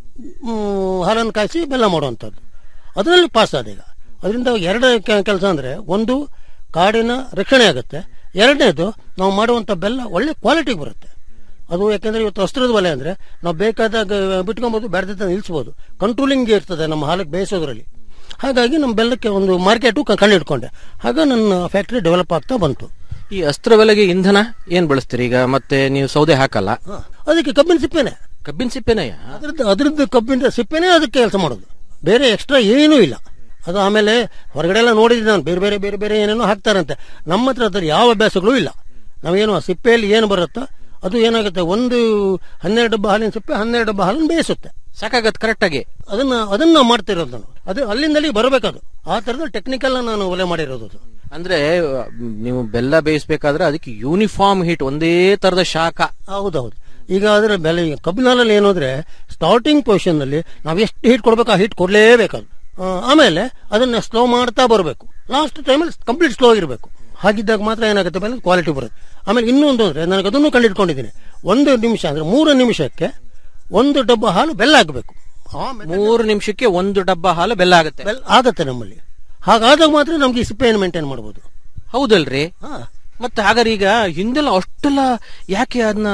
[SPEAKER 15] ಮ್, ಹಾಲನ್ನು ಕಾಯಿಸಿ ಬೆಲ್ಲ ಮಾಡುವಂಥದ್ದು ಅದರಲ್ಲಿ ಪಾಸ್ ಆದ ಈಗ ಅದರಿಂದ ಎರಡು ಕೆಲಸ ಅಂದರೆ ಒಂದು ಕಾಡಿನ ರಕ್ಷಣೆ ಆಗುತ್ತೆ ಎರಡನೇದು ನಾವು ಮಾಡುವಂಥ ಬೆಲ್ಲ ಒಳ್ಳೆ ಕ್ವಾಲಿಟಿಗೆ ಬರುತ್ತೆ ಅದು ಯಾಕೆಂದ್ರೆ ಇವತ್ತು ವಸ್ತ್ರದ ಒಲೆ ಅಂದ್ರೆ ನಾವು ಬೇಕಾದಾಗ ಬಿಟ್ಕೊಬೋದು ಬೇಡದ ನಿಲ್ಸ್ಬೋದು ಕಂಟ್ರೋಲಿಂಗ್ ಇರ್ತದೆ ನಮ್ಮ ಹಾಲಿಗೆ ಬೇಯಿಸೋದ್ರಲ್ಲಿ ಹಾಗಾಗಿ ನಮ್ಮ ಬೆಲ್ಲಕ್ಕೆ ಒಂದು ಮಾರ್ಕೆಟು ಕಂಡು ಇಟ್ಕೊಂಡೆ ಆಗ ನನ್ನ ಫ್ಯಾಕ್ಟರಿ ಡೆವಲಪ್ ಆಗ್ತಾ ಬಂತು
[SPEAKER 14] ಈ ಅಸ್ತ್ರ ಬೆಲೆಗೆ ಇಂಧನ ಏನ್ ಬಳಸ್ತೀರಿ ಈಗ ಮತ್ತೆ ನೀವು ಸೌದೆ ಹಾಕಲ್ಲ
[SPEAKER 15] ಅದಕ್ಕೆ ಕಬ್ಬಿನ ಸಿಪ್ಪೆನೆ
[SPEAKER 14] ಕಬ್ಬಿನ ಸಿಪ್ಪೆನೆಯ
[SPEAKER 15] ಅದ್ರದ್ದು ಅದ್ರದ್ದು ಕಬ್ಬಿನ ಸಿಪ್ಪೆನೇ ಅದಕ್ಕೆ ಕೆಲಸ ಮಾಡೋದು ಬೇರೆ ಎಕ್ಸ್ಟ್ರಾ ಏನೂ ಇಲ್ಲ ಅದು ಆಮೇಲೆ ಹೊರಗಡೆ ಎಲ್ಲ ನೋಡಿದ್ದೀನಿ ನಾನು ಬೇರೆ ಬೇರೆ ಬೇರೆ ಬೇರೆ ಏನೇನೋ ಹಾಕ್ತಾರಂತೆ ನಮ್ಮ ಹತ್ರ ಅದ್ರ ಯಾವ ಅಭ್ಯಾಸಗಳು ಇಲ್ಲ ನಾವೇನು ಆ ಸಿಪ್ಪೆಯಲ್ಲಿ ಏನು ಬರುತ್ತೋ ಅದು ಏನಾಗುತ್ತೆ ಒಂದು ಹನ್ನೆರಡು ಡಬ್ಬ ಹಾಲಿನ ಸಿಪ್ಪೆ ಹನ್ನೆರಡು ಡಬ್ಬ ಹಾಲನ್ನು ಬೇಯಿಸುತ್ತೆ
[SPEAKER 14] ಸಾಕಾಗತ್ತೆ ಕರೆಕ್ಟ್ ಆಗಿ
[SPEAKER 15] ಅದನ್ನ ಅದನ್ನ ನಾವು ಮಾಡ್ತಿರೋದು ನಾನು ಅದು ಅಲ್ಲಿಂದಲೇ ಬರಬೇಕದು ಆ ತರದ ಟೆಕ್ನಿಕಲ್ ನಾನು ಒಲೆ ಮಾಡಿರೋದು ಅದು
[SPEAKER 14] ಅಂದ್ರೆ ಮ್, ನೀವು ಬೆಲ್ಲ ಬೇಯಿಸ್ಬೇಕಾದ್ರೆ ಅದಕ್ಕೆ ಯೂನಿಫಾರ್ಮ್ ಹೀಟ್ ಒಂದೇ ತರದ ಶಾಖ
[SPEAKER 15] ಹೌದೌದು ಈಗ ಅದರ ಬೆಲೆ ಕಬ್ಬಿನ ಹಾಲಲ್ಲಿ ಏನು ಅಂದ್ರೆ ಸ್ಟಾರ್ಟಿಂಗ್ ಪೊಸಿಷನ್ ನಲ್ಲಿ ನಾವು ಎಷ್ಟು ಹೀಟ್ ಕೊಡ್ಬೇಕು ಆ ಹೀಟ್ ಕೊಡ್ಲೇಬೇಕದು ಆ, ಆಮೇಲೆ ಅದನ್ನ ಸ್ಲೋ ಮಾಡ್ತಾ ಬರಬೇಕು ಲಾಸ್ಟ್ ಟೈಮಲ್ಲಿ ಕಂಪ್ಲೀಟ್ ಸ್ಲೋ ಆಗಿರಬೇಕು ಹಾಗಿದ್ದಾಗ ಮಾತ್ರ ಏನಾಗುತ್ತೆ ಬೆಲೆ ಕ್ವಾಲಿಟಿ ಬರುತ್ತೆ ಆಮೇಲೆ ಇನ್ನೊಂದು ಅಂದ್ರೆ ನನಗೆ ಅದನ್ನು ಕಂಡಿಟ್ಕೊಂಡಿದ್ದೀನಿ ಒಂದು ನಿಮಿಷ ಅಂದ್ರೆ ಮೂರು ನಿಮಿಷಕ್ಕೆ ಒಂದು ಡಬ್ಬ ಹಾಲು ಬೆಲ್ಲ ಆಗಬೇಕು
[SPEAKER 14] ಮೂರು ನಿಮಿಷಕ್ಕೆ ಒಂದು ಡಬ್ಬ ಹಾಲು ಬೆಲ್ಲ ಆಗುತ್ತೆ
[SPEAKER 15] ಬೆಲ್ಲ ಆಗತ್ತೆ ನಮ್ಮಲ್ಲಿ ಹಾಗಾದಾಗ ಮಾತ್ರ ನಮ್ಗೆ ಈ ಸಿಪ್ಪೆಯನ್ನು ಮೇಂಟೈನ್ ಮಾಡ್ಬೋದು
[SPEAKER 14] ಹೌದಲ್ರಿ ಮತ್ತೆ ಹಾಗಾದ್ರೆ ಈಗ ಹಿಂದೆಲ್ಲ ಅಷ್ಟೆಲ್ಲ ಯಾಕೆ ಅದನ್ನ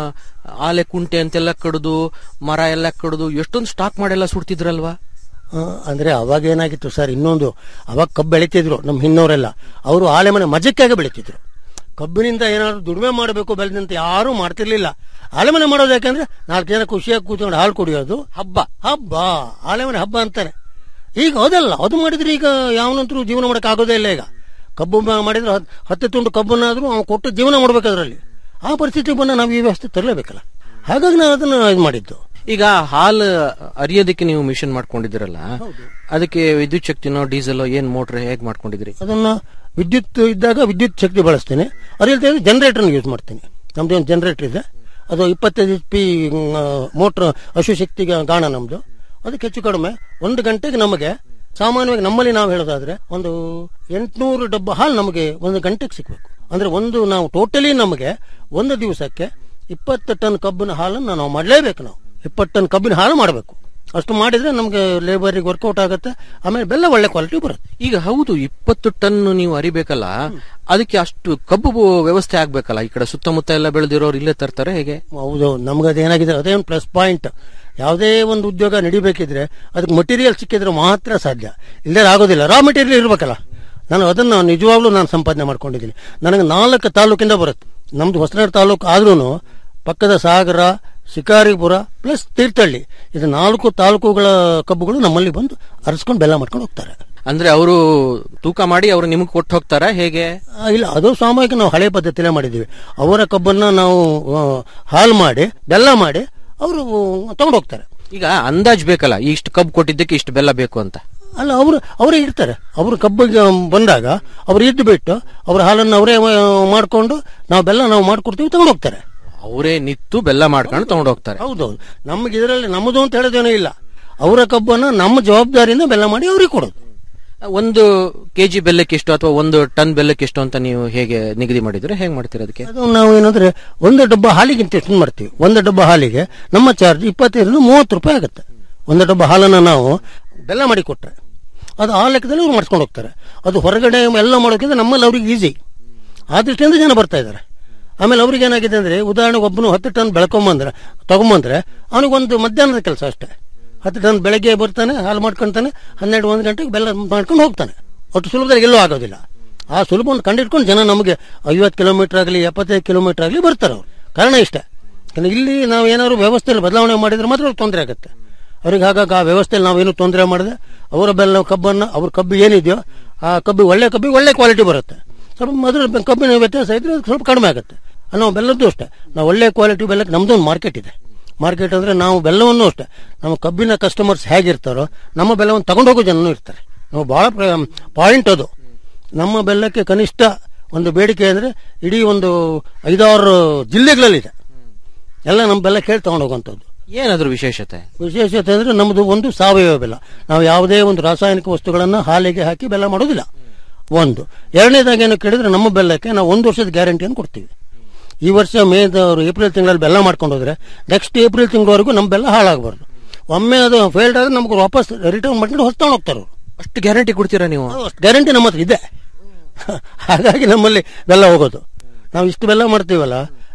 [SPEAKER 14] ಆಲೆ ಕುಂಟೆ ಅಂತೆಲ್ಲ ಕಡಿದು ಮರ ಎಲ್ಲ ಕಡಿದು ಎಷ್ಟೊಂದು ಸ್ಟಾಕ್ ಮಾಡೆಲ್ಲ ಸುಡ್ತಿದ್ರಲ್ವಾ
[SPEAKER 15] ಆ, ಅಂದ್ರೆ ಅವಾಗ ಏನಾಗಿತ್ತು ಸರ್ ಇನ್ನೊಂದು ಅವಾಗ ಕಬ್ಬು ಬೆಳಿತಿದ್ರು ನಮ್ಮ ಹಿನ್ನೋರೆಲ್ಲ ಅವರು ಆಲೆ ಮನೆ ಮಜಕ್ಕಾಗಿ ಬೆಳಿತಿದ್ರು ಕಬ್ಬಿನಿಂದ ಏನಾದ್ರು ದುಡಿಮೆ ಮಾಡಬೇಕು ಬೆಳೆದಂತ ಯಾರು ಮಾಡ್ತಿರ್ಲಿಲ್ಲ ಆಲೆ ಮನೆ ಮಾಡೋದು ಯಾಕಂದ್ರೆ ನಾಲ್ಕು ಜನ ಖುಷಿಯಾಗಿ ಕೂತ್ಕೊಂಡು ಹಾಲು ಕುಡಿಯೋದು
[SPEAKER 14] ಹಬ್ಬ
[SPEAKER 15] ಹಬ್ಬ ಆಲೆ ಮನೆ ಹಬ್ಬ ಅಂತಾನೆ ಈಗ ಅದಲ್ಲ ಅದು ಮಾಡಿದ್ರೆ ಈಗ ಯಾವನಂತರೂ ಜೀವನ ಮಾಡಕ್ ಆಗೋದೇ ಇಲ್ಲ ಈಗ ಕಬ್ಬು ಮ- ಮಾಡಿದ್ರೆ ಹತ್- ಹತ್ತು ತುಂಡು ಕಬ್ಬನ್ನಾದ್ರೂ ಅವ್ನು ಕೊಟ್ಟು ಜೀವನ ಮಾಡ್ಬೇಕು ಅದರಲ್ಲಿ ಆ ಪರಿಸ್ಥಿತಿ ಬಂದ ನಾವು ಈ ವ್ಯವಸ್ಥೆ ತರಲೇಬೇಕಲ್ಲ ಹಾಗಾಗಿ ನಾನು ಅದನ್ನ ಇದು ಮಾಡಿದ್ದು
[SPEAKER 14] ಈಗ ಹಾಲು ಅರಿಯೋದಕ್ಕೆ ನೀವು ಮಿಷನ್ ಮಾಡ್ಕೊಂಡಿದ್ದೀರಲ್ಲ ಅದಕ್ಕೆ ವಿದ್ಯುತ್ ಶಕ್ತಿನೋ ಡೀಸೆಲ್ ಏನ್ ಮೋಟರ್ ಹೇಗ್ ಮಾಡ್ಕೊಂಡಿದ್ರಿ
[SPEAKER 15] ಅದನ್ನ ವಿದ್ಯುತ್ ಇದ್ದಾಗ ವಿದ್ಯುತ್ ಶಕ್ತಿ ಬಳಸ್ತೀನಿ ಅದಿಲ್ದೇ ಜನರೇಟರ್ ಯೂಸ್ ಮಾಡ್ತೀನಿ ನಮ್ದು ಒಂದು ಜನರೇಟರ್ ಇದೆ ಅದು ಇಪ್ಪತ್ತೈದು ಎಚ್ ಪಿ ಮೋಟ್ರ್ ಅಶುಶಕ್ತಿ ಗಾಣ ನಮ್ದು ಅದಕ್ಕೆ ಹೆಚ್ಚು ಕಡಿಮೆ ಒಂದು ಗಂಟೆಗೆ ನಮಗೆ ಸಾಮಾನ್ಯವಾಗಿ ನಮ್ಮಲ್ಲಿ ನಾವು ಹೇಳೋದಾದ್ರೆ ಒಂದು ಎಂಟುನೂರು ಡಬ್ಬ ಹಾಲು ನಮಗೆ ಒಂದು ಗಂಟೆಗೆ ಸಿಕ್ಬೇಕು ಅಂದ್ರೆ ಒಂದು ನಾವು ಟೋಟಲಿ ನಮಗೆ ಒಂದು ದಿವಸಕ್ಕೆ ಇಪ್ಪತ್ತು ಟನ್ ಕಬ್ಬಿನ ಹಾಲನ್ನು ನಾವು ಮಾಡಲೇಬೇಕು ನಾವು ಇಪ್ಪತ್ತು ಟನ್ ಕಬ್ಬಿನ ಹಾಲು ಮಾಡಬೇಕು ಅಷ್ಟು ಮಾಡಿದ್ರೆ ನಮಗೆ ಲೇಬರಿಗೆ ವರ್ಕೌಟ್ ಆಗುತ್ತೆ ಆಮೇಲೆ ಬೆಲ್ಲ ಒಳ್ಳೆ ಕ್ವಾಲಿಟಿ ಬರುತ್ತೆ
[SPEAKER 14] ಈಗ ಹೌದು ಇಪ್ಪತ್ತು ಟನ್ ನೀವು ಅರಿಬೇಕಲ್ಲ ಅದಕ್ಕೆ ಅಷ್ಟು ಕಬ್ಬು ವ್ಯವಸ್ಥೆ ಆಗ್ಬೇಕಲ್ಲ ಈ ಕಡೆ ಸುತ್ತಮುತ್ತ ಎಲ್ಲ ಬೆಳೆದಿರೋರು ಇಲ್ಲೇ ತರ್ತಾರೆ ಹೇಗೆ
[SPEAKER 15] ಹೌದು ನಮ್ಗೆ ಅದೇನಾಗಿದೆ ಅದೇ ಒಂದು ಪ್ಲಸ್ ಪಾಯಿಂಟ್ ಯಾವುದೇ ಒಂದು ಉದ್ಯೋಗ ನಡಿಬೇಕಿದ್ರೆ ಅದಕ್ಕೆ ಮಟೀರಿಯಲ್ ಸಿಕ್ಕಿದ್ರೆ ಮಾತ್ರ ಸಾಧ್ಯ ಇಲ್ಲದೆ ಆಗೋದಿಲ್ಲ ರಾ ಮೆಟೀರಿಯಲ್ ಇರ್ಬೇಕಲ್ಲ ನಾನು ಅದನ್ನು ನಿಜವಾಗ್ಲೂ ನಾನು ಸಂಪಾದನೆ ಮಾಡ್ಕೊಂಡಿದ್ದೀನಿ ನನಗೆ ನಾಲ್ಕು ತಾಲೂಕಿಂದ ಬರುತ್ತೆ ನಮ್ದು ಹೊಸನಗರ ತಾಲೂಕು ಆದ್ರೂ ಪಕ್ಕದ ಸಾಗರ ಶಿಕಾರಿಪುರ ಪ್ಲಸ್ ತೀರ್ಥಹಳ್ಳಿ ಇದು ನಾಲ್ಕು ತಾಲೂಕುಗಳ ಕಬ್ಬುಗಳು ನಮ್ಮಲ್ಲಿ ಬಂದು ಅರಸ್ಕೊಂಡು ಬೆಲ್ಲ ಮಾಡ್ಕೊಂಡು ಹೋಗ್ತಾರೆ
[SPEAKER 14] ಅಂದ್ರೆ ಅವರು ತೂಕ ಮಾಡಿ ಅವರು ನಿಮ್ಗೆ ಕೊಟ್ಟು ಹೋಗ್ತಾರ ಹೇಗೆ
[SPEAKER 15] ಆ, ಇಲ್ಲ ಅದು ಸಾಮೂಹಿಕ ನಾವು ಹಳೆ ಪದ್ಧತಿಲೇ ಮಾಡಿದ್ದೀವಿ ಅವರ ಕಬ್ಬನ್ನ ನಾವು ಆ, ಹಾಲು ಮಾಡಿ ಬೆಲ್ಲ ಮಾಡಿ ಅವರು ತಗೊಂಡು ಹೋಗ್ತಾರೆ
[SPEAKER 14] ಈಗ ಅಂದಾಜ್ ಬೇಕಲ್ಲ ಇಷ್ಟು ಕಬ್ಬು ಕೊಟ್ಟಿದ್ದಕ್ಕೆ ಇಷ್ಟು ಬೆಲ್ಲ ಬೇಕು ಅಂತ
[SPEAKER 15] ಅಲ್ಲ ಅವರು ಅವರೇ ಇರ್ತಾರೆ ಅವರು ಕಬ್ಬಿಗೆ ಬಂದಾಗ ಅವ್ರು ಇದ್ದು ಬಿಟ್ಟು ಅವ್ರ ಹಾಲನ್ನು ಅವರೇ ಮಾಡಿಕೊಂಡು ನಾವು ಬೆಲ್ಲ ನಾವು ಮಾಡ್ಕೊಡ್ತೀವಿ ತಗೊಂಡು ಹೋಗ್ತಾರೆ
[SPEAKER 14] ಅವರೇ ನಿತ್ತು ಬೆಲ್ಲ ಮಾಡ್ಕೊಂಡು ತಗೊಂಡು ಹೋಗ್ತಾರೆ
[SPEAKER 15] ಹೌದೌದು ನಮ್ಗೆ ಇದರಲ್ಲಿ ನಮ್ಮದು ಅಂತ ಹೇಳೋದೇನೂ ಇಲ್ಲ ಅವರ ಕಬ್ಬನ್ನು ನಮ್ಮ ಜವಾಬ್ದಾರಿಯಿಂದ ಬೆಲ್ಲ ಮಾಡಿ ಅವ್ರಿಗೆ ಕೊಡೋದು
[SPEAKER 14] ಒಂದು ಕೆಜಿ ಬೆಲ್ಲಕ್ಕೆ ಎಷ್ಟು ಅಥವಾ ಒಂದು ಟನ್ ಬೆಲ್ಲಕ್ಕೆ ಎಷ್ಟು ಅಂತ ನೀವು ಹೇಗೆ ನಿಗದಿ ಮಾಡಿದ್ರೆ ಹೇಗೆ ಮಾಡ್ತೀರಾ ಅದಕ್ಕೆ
[SPEAKER 15] ಅದು ನಾವು ಏನಂದ್ರೆ ಒಂದು ಡಬ್ಬ ಹಾಲಿಗೆ ಅಂತ ಎಷ್ಟು ಮಾಡ್ತೀವಿ ಒಂದು ಡಬ್ಬ ಹಾಲಿಗೆ ನಮ್ಮ ಚಾರ್ಜ್ ಇಪ್ಪತ್ತೈದರಿಂದ ಮೂವತ್ತು ರೂಪಾಯಿ ಆಗುತ್ತೆ ಒಂದು ಡಬ್ಬ ಹಾಲನ್ನು ನಾವು ಬೆಲ್ಲ ಮಾಡಿ ಕೊಟ್ರೆ ಅದು ಆ ಲೆಕ್ಕದಲ್ಲಿ ಅವ್ರು ಮಾಡಿಸ್ಕೊಂಡು ಹೋಗ್ತಾರೆ ಅದು ಹೊರಗಡೆ ಎಲ್ಲ ಮಾಡೋಕ್ಕಿಂತ ನಮ್ಮಲ್ಲಿ ಅವ್ರಿಗೆ ಈಸಿ ಆ ದೃಷ್ಟಿಯಿಂದ ಜನ ಬರ್ತಾ ಇದ್ದಾರೆ ಆಮೇಲೆ ಅವ್ರಿಗೆ ಏನಾಗಿದೆ ಅಂದ್ರೆ ಉದಾಹರಣೆಗೆ ಒಬ್ಬನು ಹತ್ತು ಟನ್ ಬೆಳ್ಕೊಂಬಂದ್ರೆ ತಗೊಂಬಂದ್ರೆ ಅವನಿಗೊಂದು ಮಧ್ಯಾಹ್ನದ ಕೆಲಸ ಅಷ್ಟೇ ಹತ್ತು ಟನ್ ಬೆಳಗ್ಗೆ ಬರ್ತಾನೆ ಹಾಲು ಮಾಡ್ಕೊಂತಾನೆ ಹನ್ನೆರಡು ಒಂದು ಗಂಟೆಗೆ ಬೆಲ್ಲ ಮಾಡ್ಕೊಂಡು ಹೋಗ್ತಾನೆ ಒಟ್ಟು ಸುಲಭದಲ್ಲಿ ಎಲ್ಲೂ ಆಗೋದಿಲ್ಲ ಆ ಸುಲಭವನ್ನು ಕಂಡಿಟ್ಕೊಂಡು ಜನ ನಮಗೆ ಐವತ್ತು ಕಿಲೋಮೀಟರ್ ಆಗಲಿ ಎಪ್ಪತ್ತೈದು ಕಿಲೋಮೀಟರ್ ಆಗಲಿ ಬರ್ತಾರೆ ಅವರು ಕಾರಣ ಇಷ್ಟ ಯಾಕಂದ್ರೆ ಇಲ್ಲಿ ನಾವು ಏನಾದ್ರು ವ್ಯವಸ್ಥೆಯಲ್ಲಿ ಬದಲಾವಣೆ ಮಾಡಿದ್ರೆ ಮಾತ್ರ ಅವ್ರಿಗೆ ತೊಂದರೆ ಆಗುತ್ತೆ ಅವ್ರಿಗೆ ಹಾಗಾಗಿ ಆ ವ್ಯವಸ್ಥೆಯಲ್ಲಿ ನಾವೇನು ತೊಂದರೆ ಮಾಡಿದೆ ಅವರ ಬೆಲ್ಲ ಕಬ್ಬನ್ನು ಅವ್ರ ಕಬ್ಬು ಏನಿದೆಯೋ ಆ ಕಬ್ಬು ಒಳ್ಳೆ ಕಬ್ಬಿಗೆ ಒಳ್ಳೆ ಕ್ವಾಲಿಟಿ ಬರುತ್ತೆ ಸ್ವಲ್ಪ ಮೊದಲು ಕಬ್ಬಿನ ವ್ಯತ್ಯಾಸ ಇದ್ರೆ ಅದು ಸ್ವಲ್ಪ ಕಡಿಮೆ ಆಗುತ್ತೆ ಅದು ನಾವು ಬೆಲ್ಲದ್ದು ಅಷ್ಟೇ ನಾವು ಒಳ್ಳೆ ಕ್ವಾಲಿಟಿ ಬೆಲ್ಲಕ್ಕೆ ನಮ್ದು ಒಂದು ಮಾರ್ಕೆಟ್ ಇದೆ ಮಾರ್ಕೆಟ್ ಅಂದ್ರೆ ನಾವು ಬೆಲ್ಲವನ್ನು ಅಷ್ಟೇ ನಮ್ಮ ಕಬ್ಬಿನ ಕಸ್ಟಮರ್ಸ್ ಹೇಗಿರ್ತಾರೋ ನಮ್ಮ ಬೆಲ್ಲವನ್ನು ತಗೊಂಡು ಹೋಗೋ ಜನನೂ ಇರ್ತಾರೆ ನಾವು ಬಹಳ ಪಾಯಿಂಟ್ ಅದು ನಮ್ಮ ಬೆಲ್ಲಕ್ಕೆ ಕನಿಷ್ಠ ಒಂದು ಬೇಡಿಕೆ ಅಂದ್ರೆ ಇಡೀ ಒಂದು ಐದಾರು ಜಿಲ್ಲೆಗಳಲ್ಲಿದೆ ಎಲ್ಲ ನಮ್ಮ ಬೆಲ್ಲ ಕೇಳಿ ತಗೊಂಡು ಹೋಗುವಂಥದ್ದು
[SPEAKER 14] ಏನಾದ್ರು ವಿಶೇಷತೆ
[SPEAKER 15] ವಿಶೇಷತೆ ಅಂದ್ರೆ ನಮ್ಮದು ಒಂದು ಸಾವಯವ ಬೆಲ್ಲ ನಾವು ಯಾವುದೇ ಒಂದು ರಾಸಾಯನಿಕ ವಸ್ತುಗಳನ್ನ ಹಾಲಿಗೆ ಹಾಕಿ ಬೆಲ್ಲ ಮಾಡೋದಿಲ್ಲ ಒಂದು ಎರಡನೇದಾಗಿ ಏನು ಕೇಳಿದ್ರೆ ನಮ್ಮ ಬೆಲ್ಲಕ್ಕೆ ನಾವು ಒಂದು ವರ್ಷದ ಗ್ಯಾರಂಟಿಯನ್ನು ಕೊಡ್ತೀವಿ ಈ ವರ್ಷ ಮೇ ಏಪ್ರಿಲ್ ತಿಂಗಳಲ್ಲಿ ಬೆಲ್ಲ ಮಾಡ್ಕೊಂಡು ಹೋದ್ರೆ ನೆಕ್ಸ್ಟ್ ಏಪ್ರಿಲ್ ತಿಂಗಳವರೆಗೂ ನಮ್ಮ ಬೆಲ್ಲ ಹಾಳಾಗಬಾರ್ದು ಒಮ್ಮೆ ಅದು ಫೇಲ್ಡ್ ಆದ್ರೆ ನಮ್ಗೆ ವಾಪಸ್ ರಿಟರ್ನ್ ಮಾಡ್ಕೊಂಡು ಹೊಸ ತಗೊಂಡು ಹೋಗ್ತಾರೆ ಅವ್ರು.
[SPEAKER 14] ಅಷ್ಟು ಗ್ಯಾರಂಟಿ ಕೊಡ್ತೀರಾ ನೀವು
[SPEAKER 15] ಅಷ್ಟು ಗ್ಯಾರಂಟಿ ನಮ್ಮ ಹತ್ರ ಇದೆ ಹಾಗಾಗಿ ನಮ್ಮಲ್ಲಿ ಬೆಲ್ಲ ಹೋಗೋದು ನಾವು ಇಷ್ಟು ಬೆಲ್ಲ ಮಾಡ್ತೀವಲ್ಲ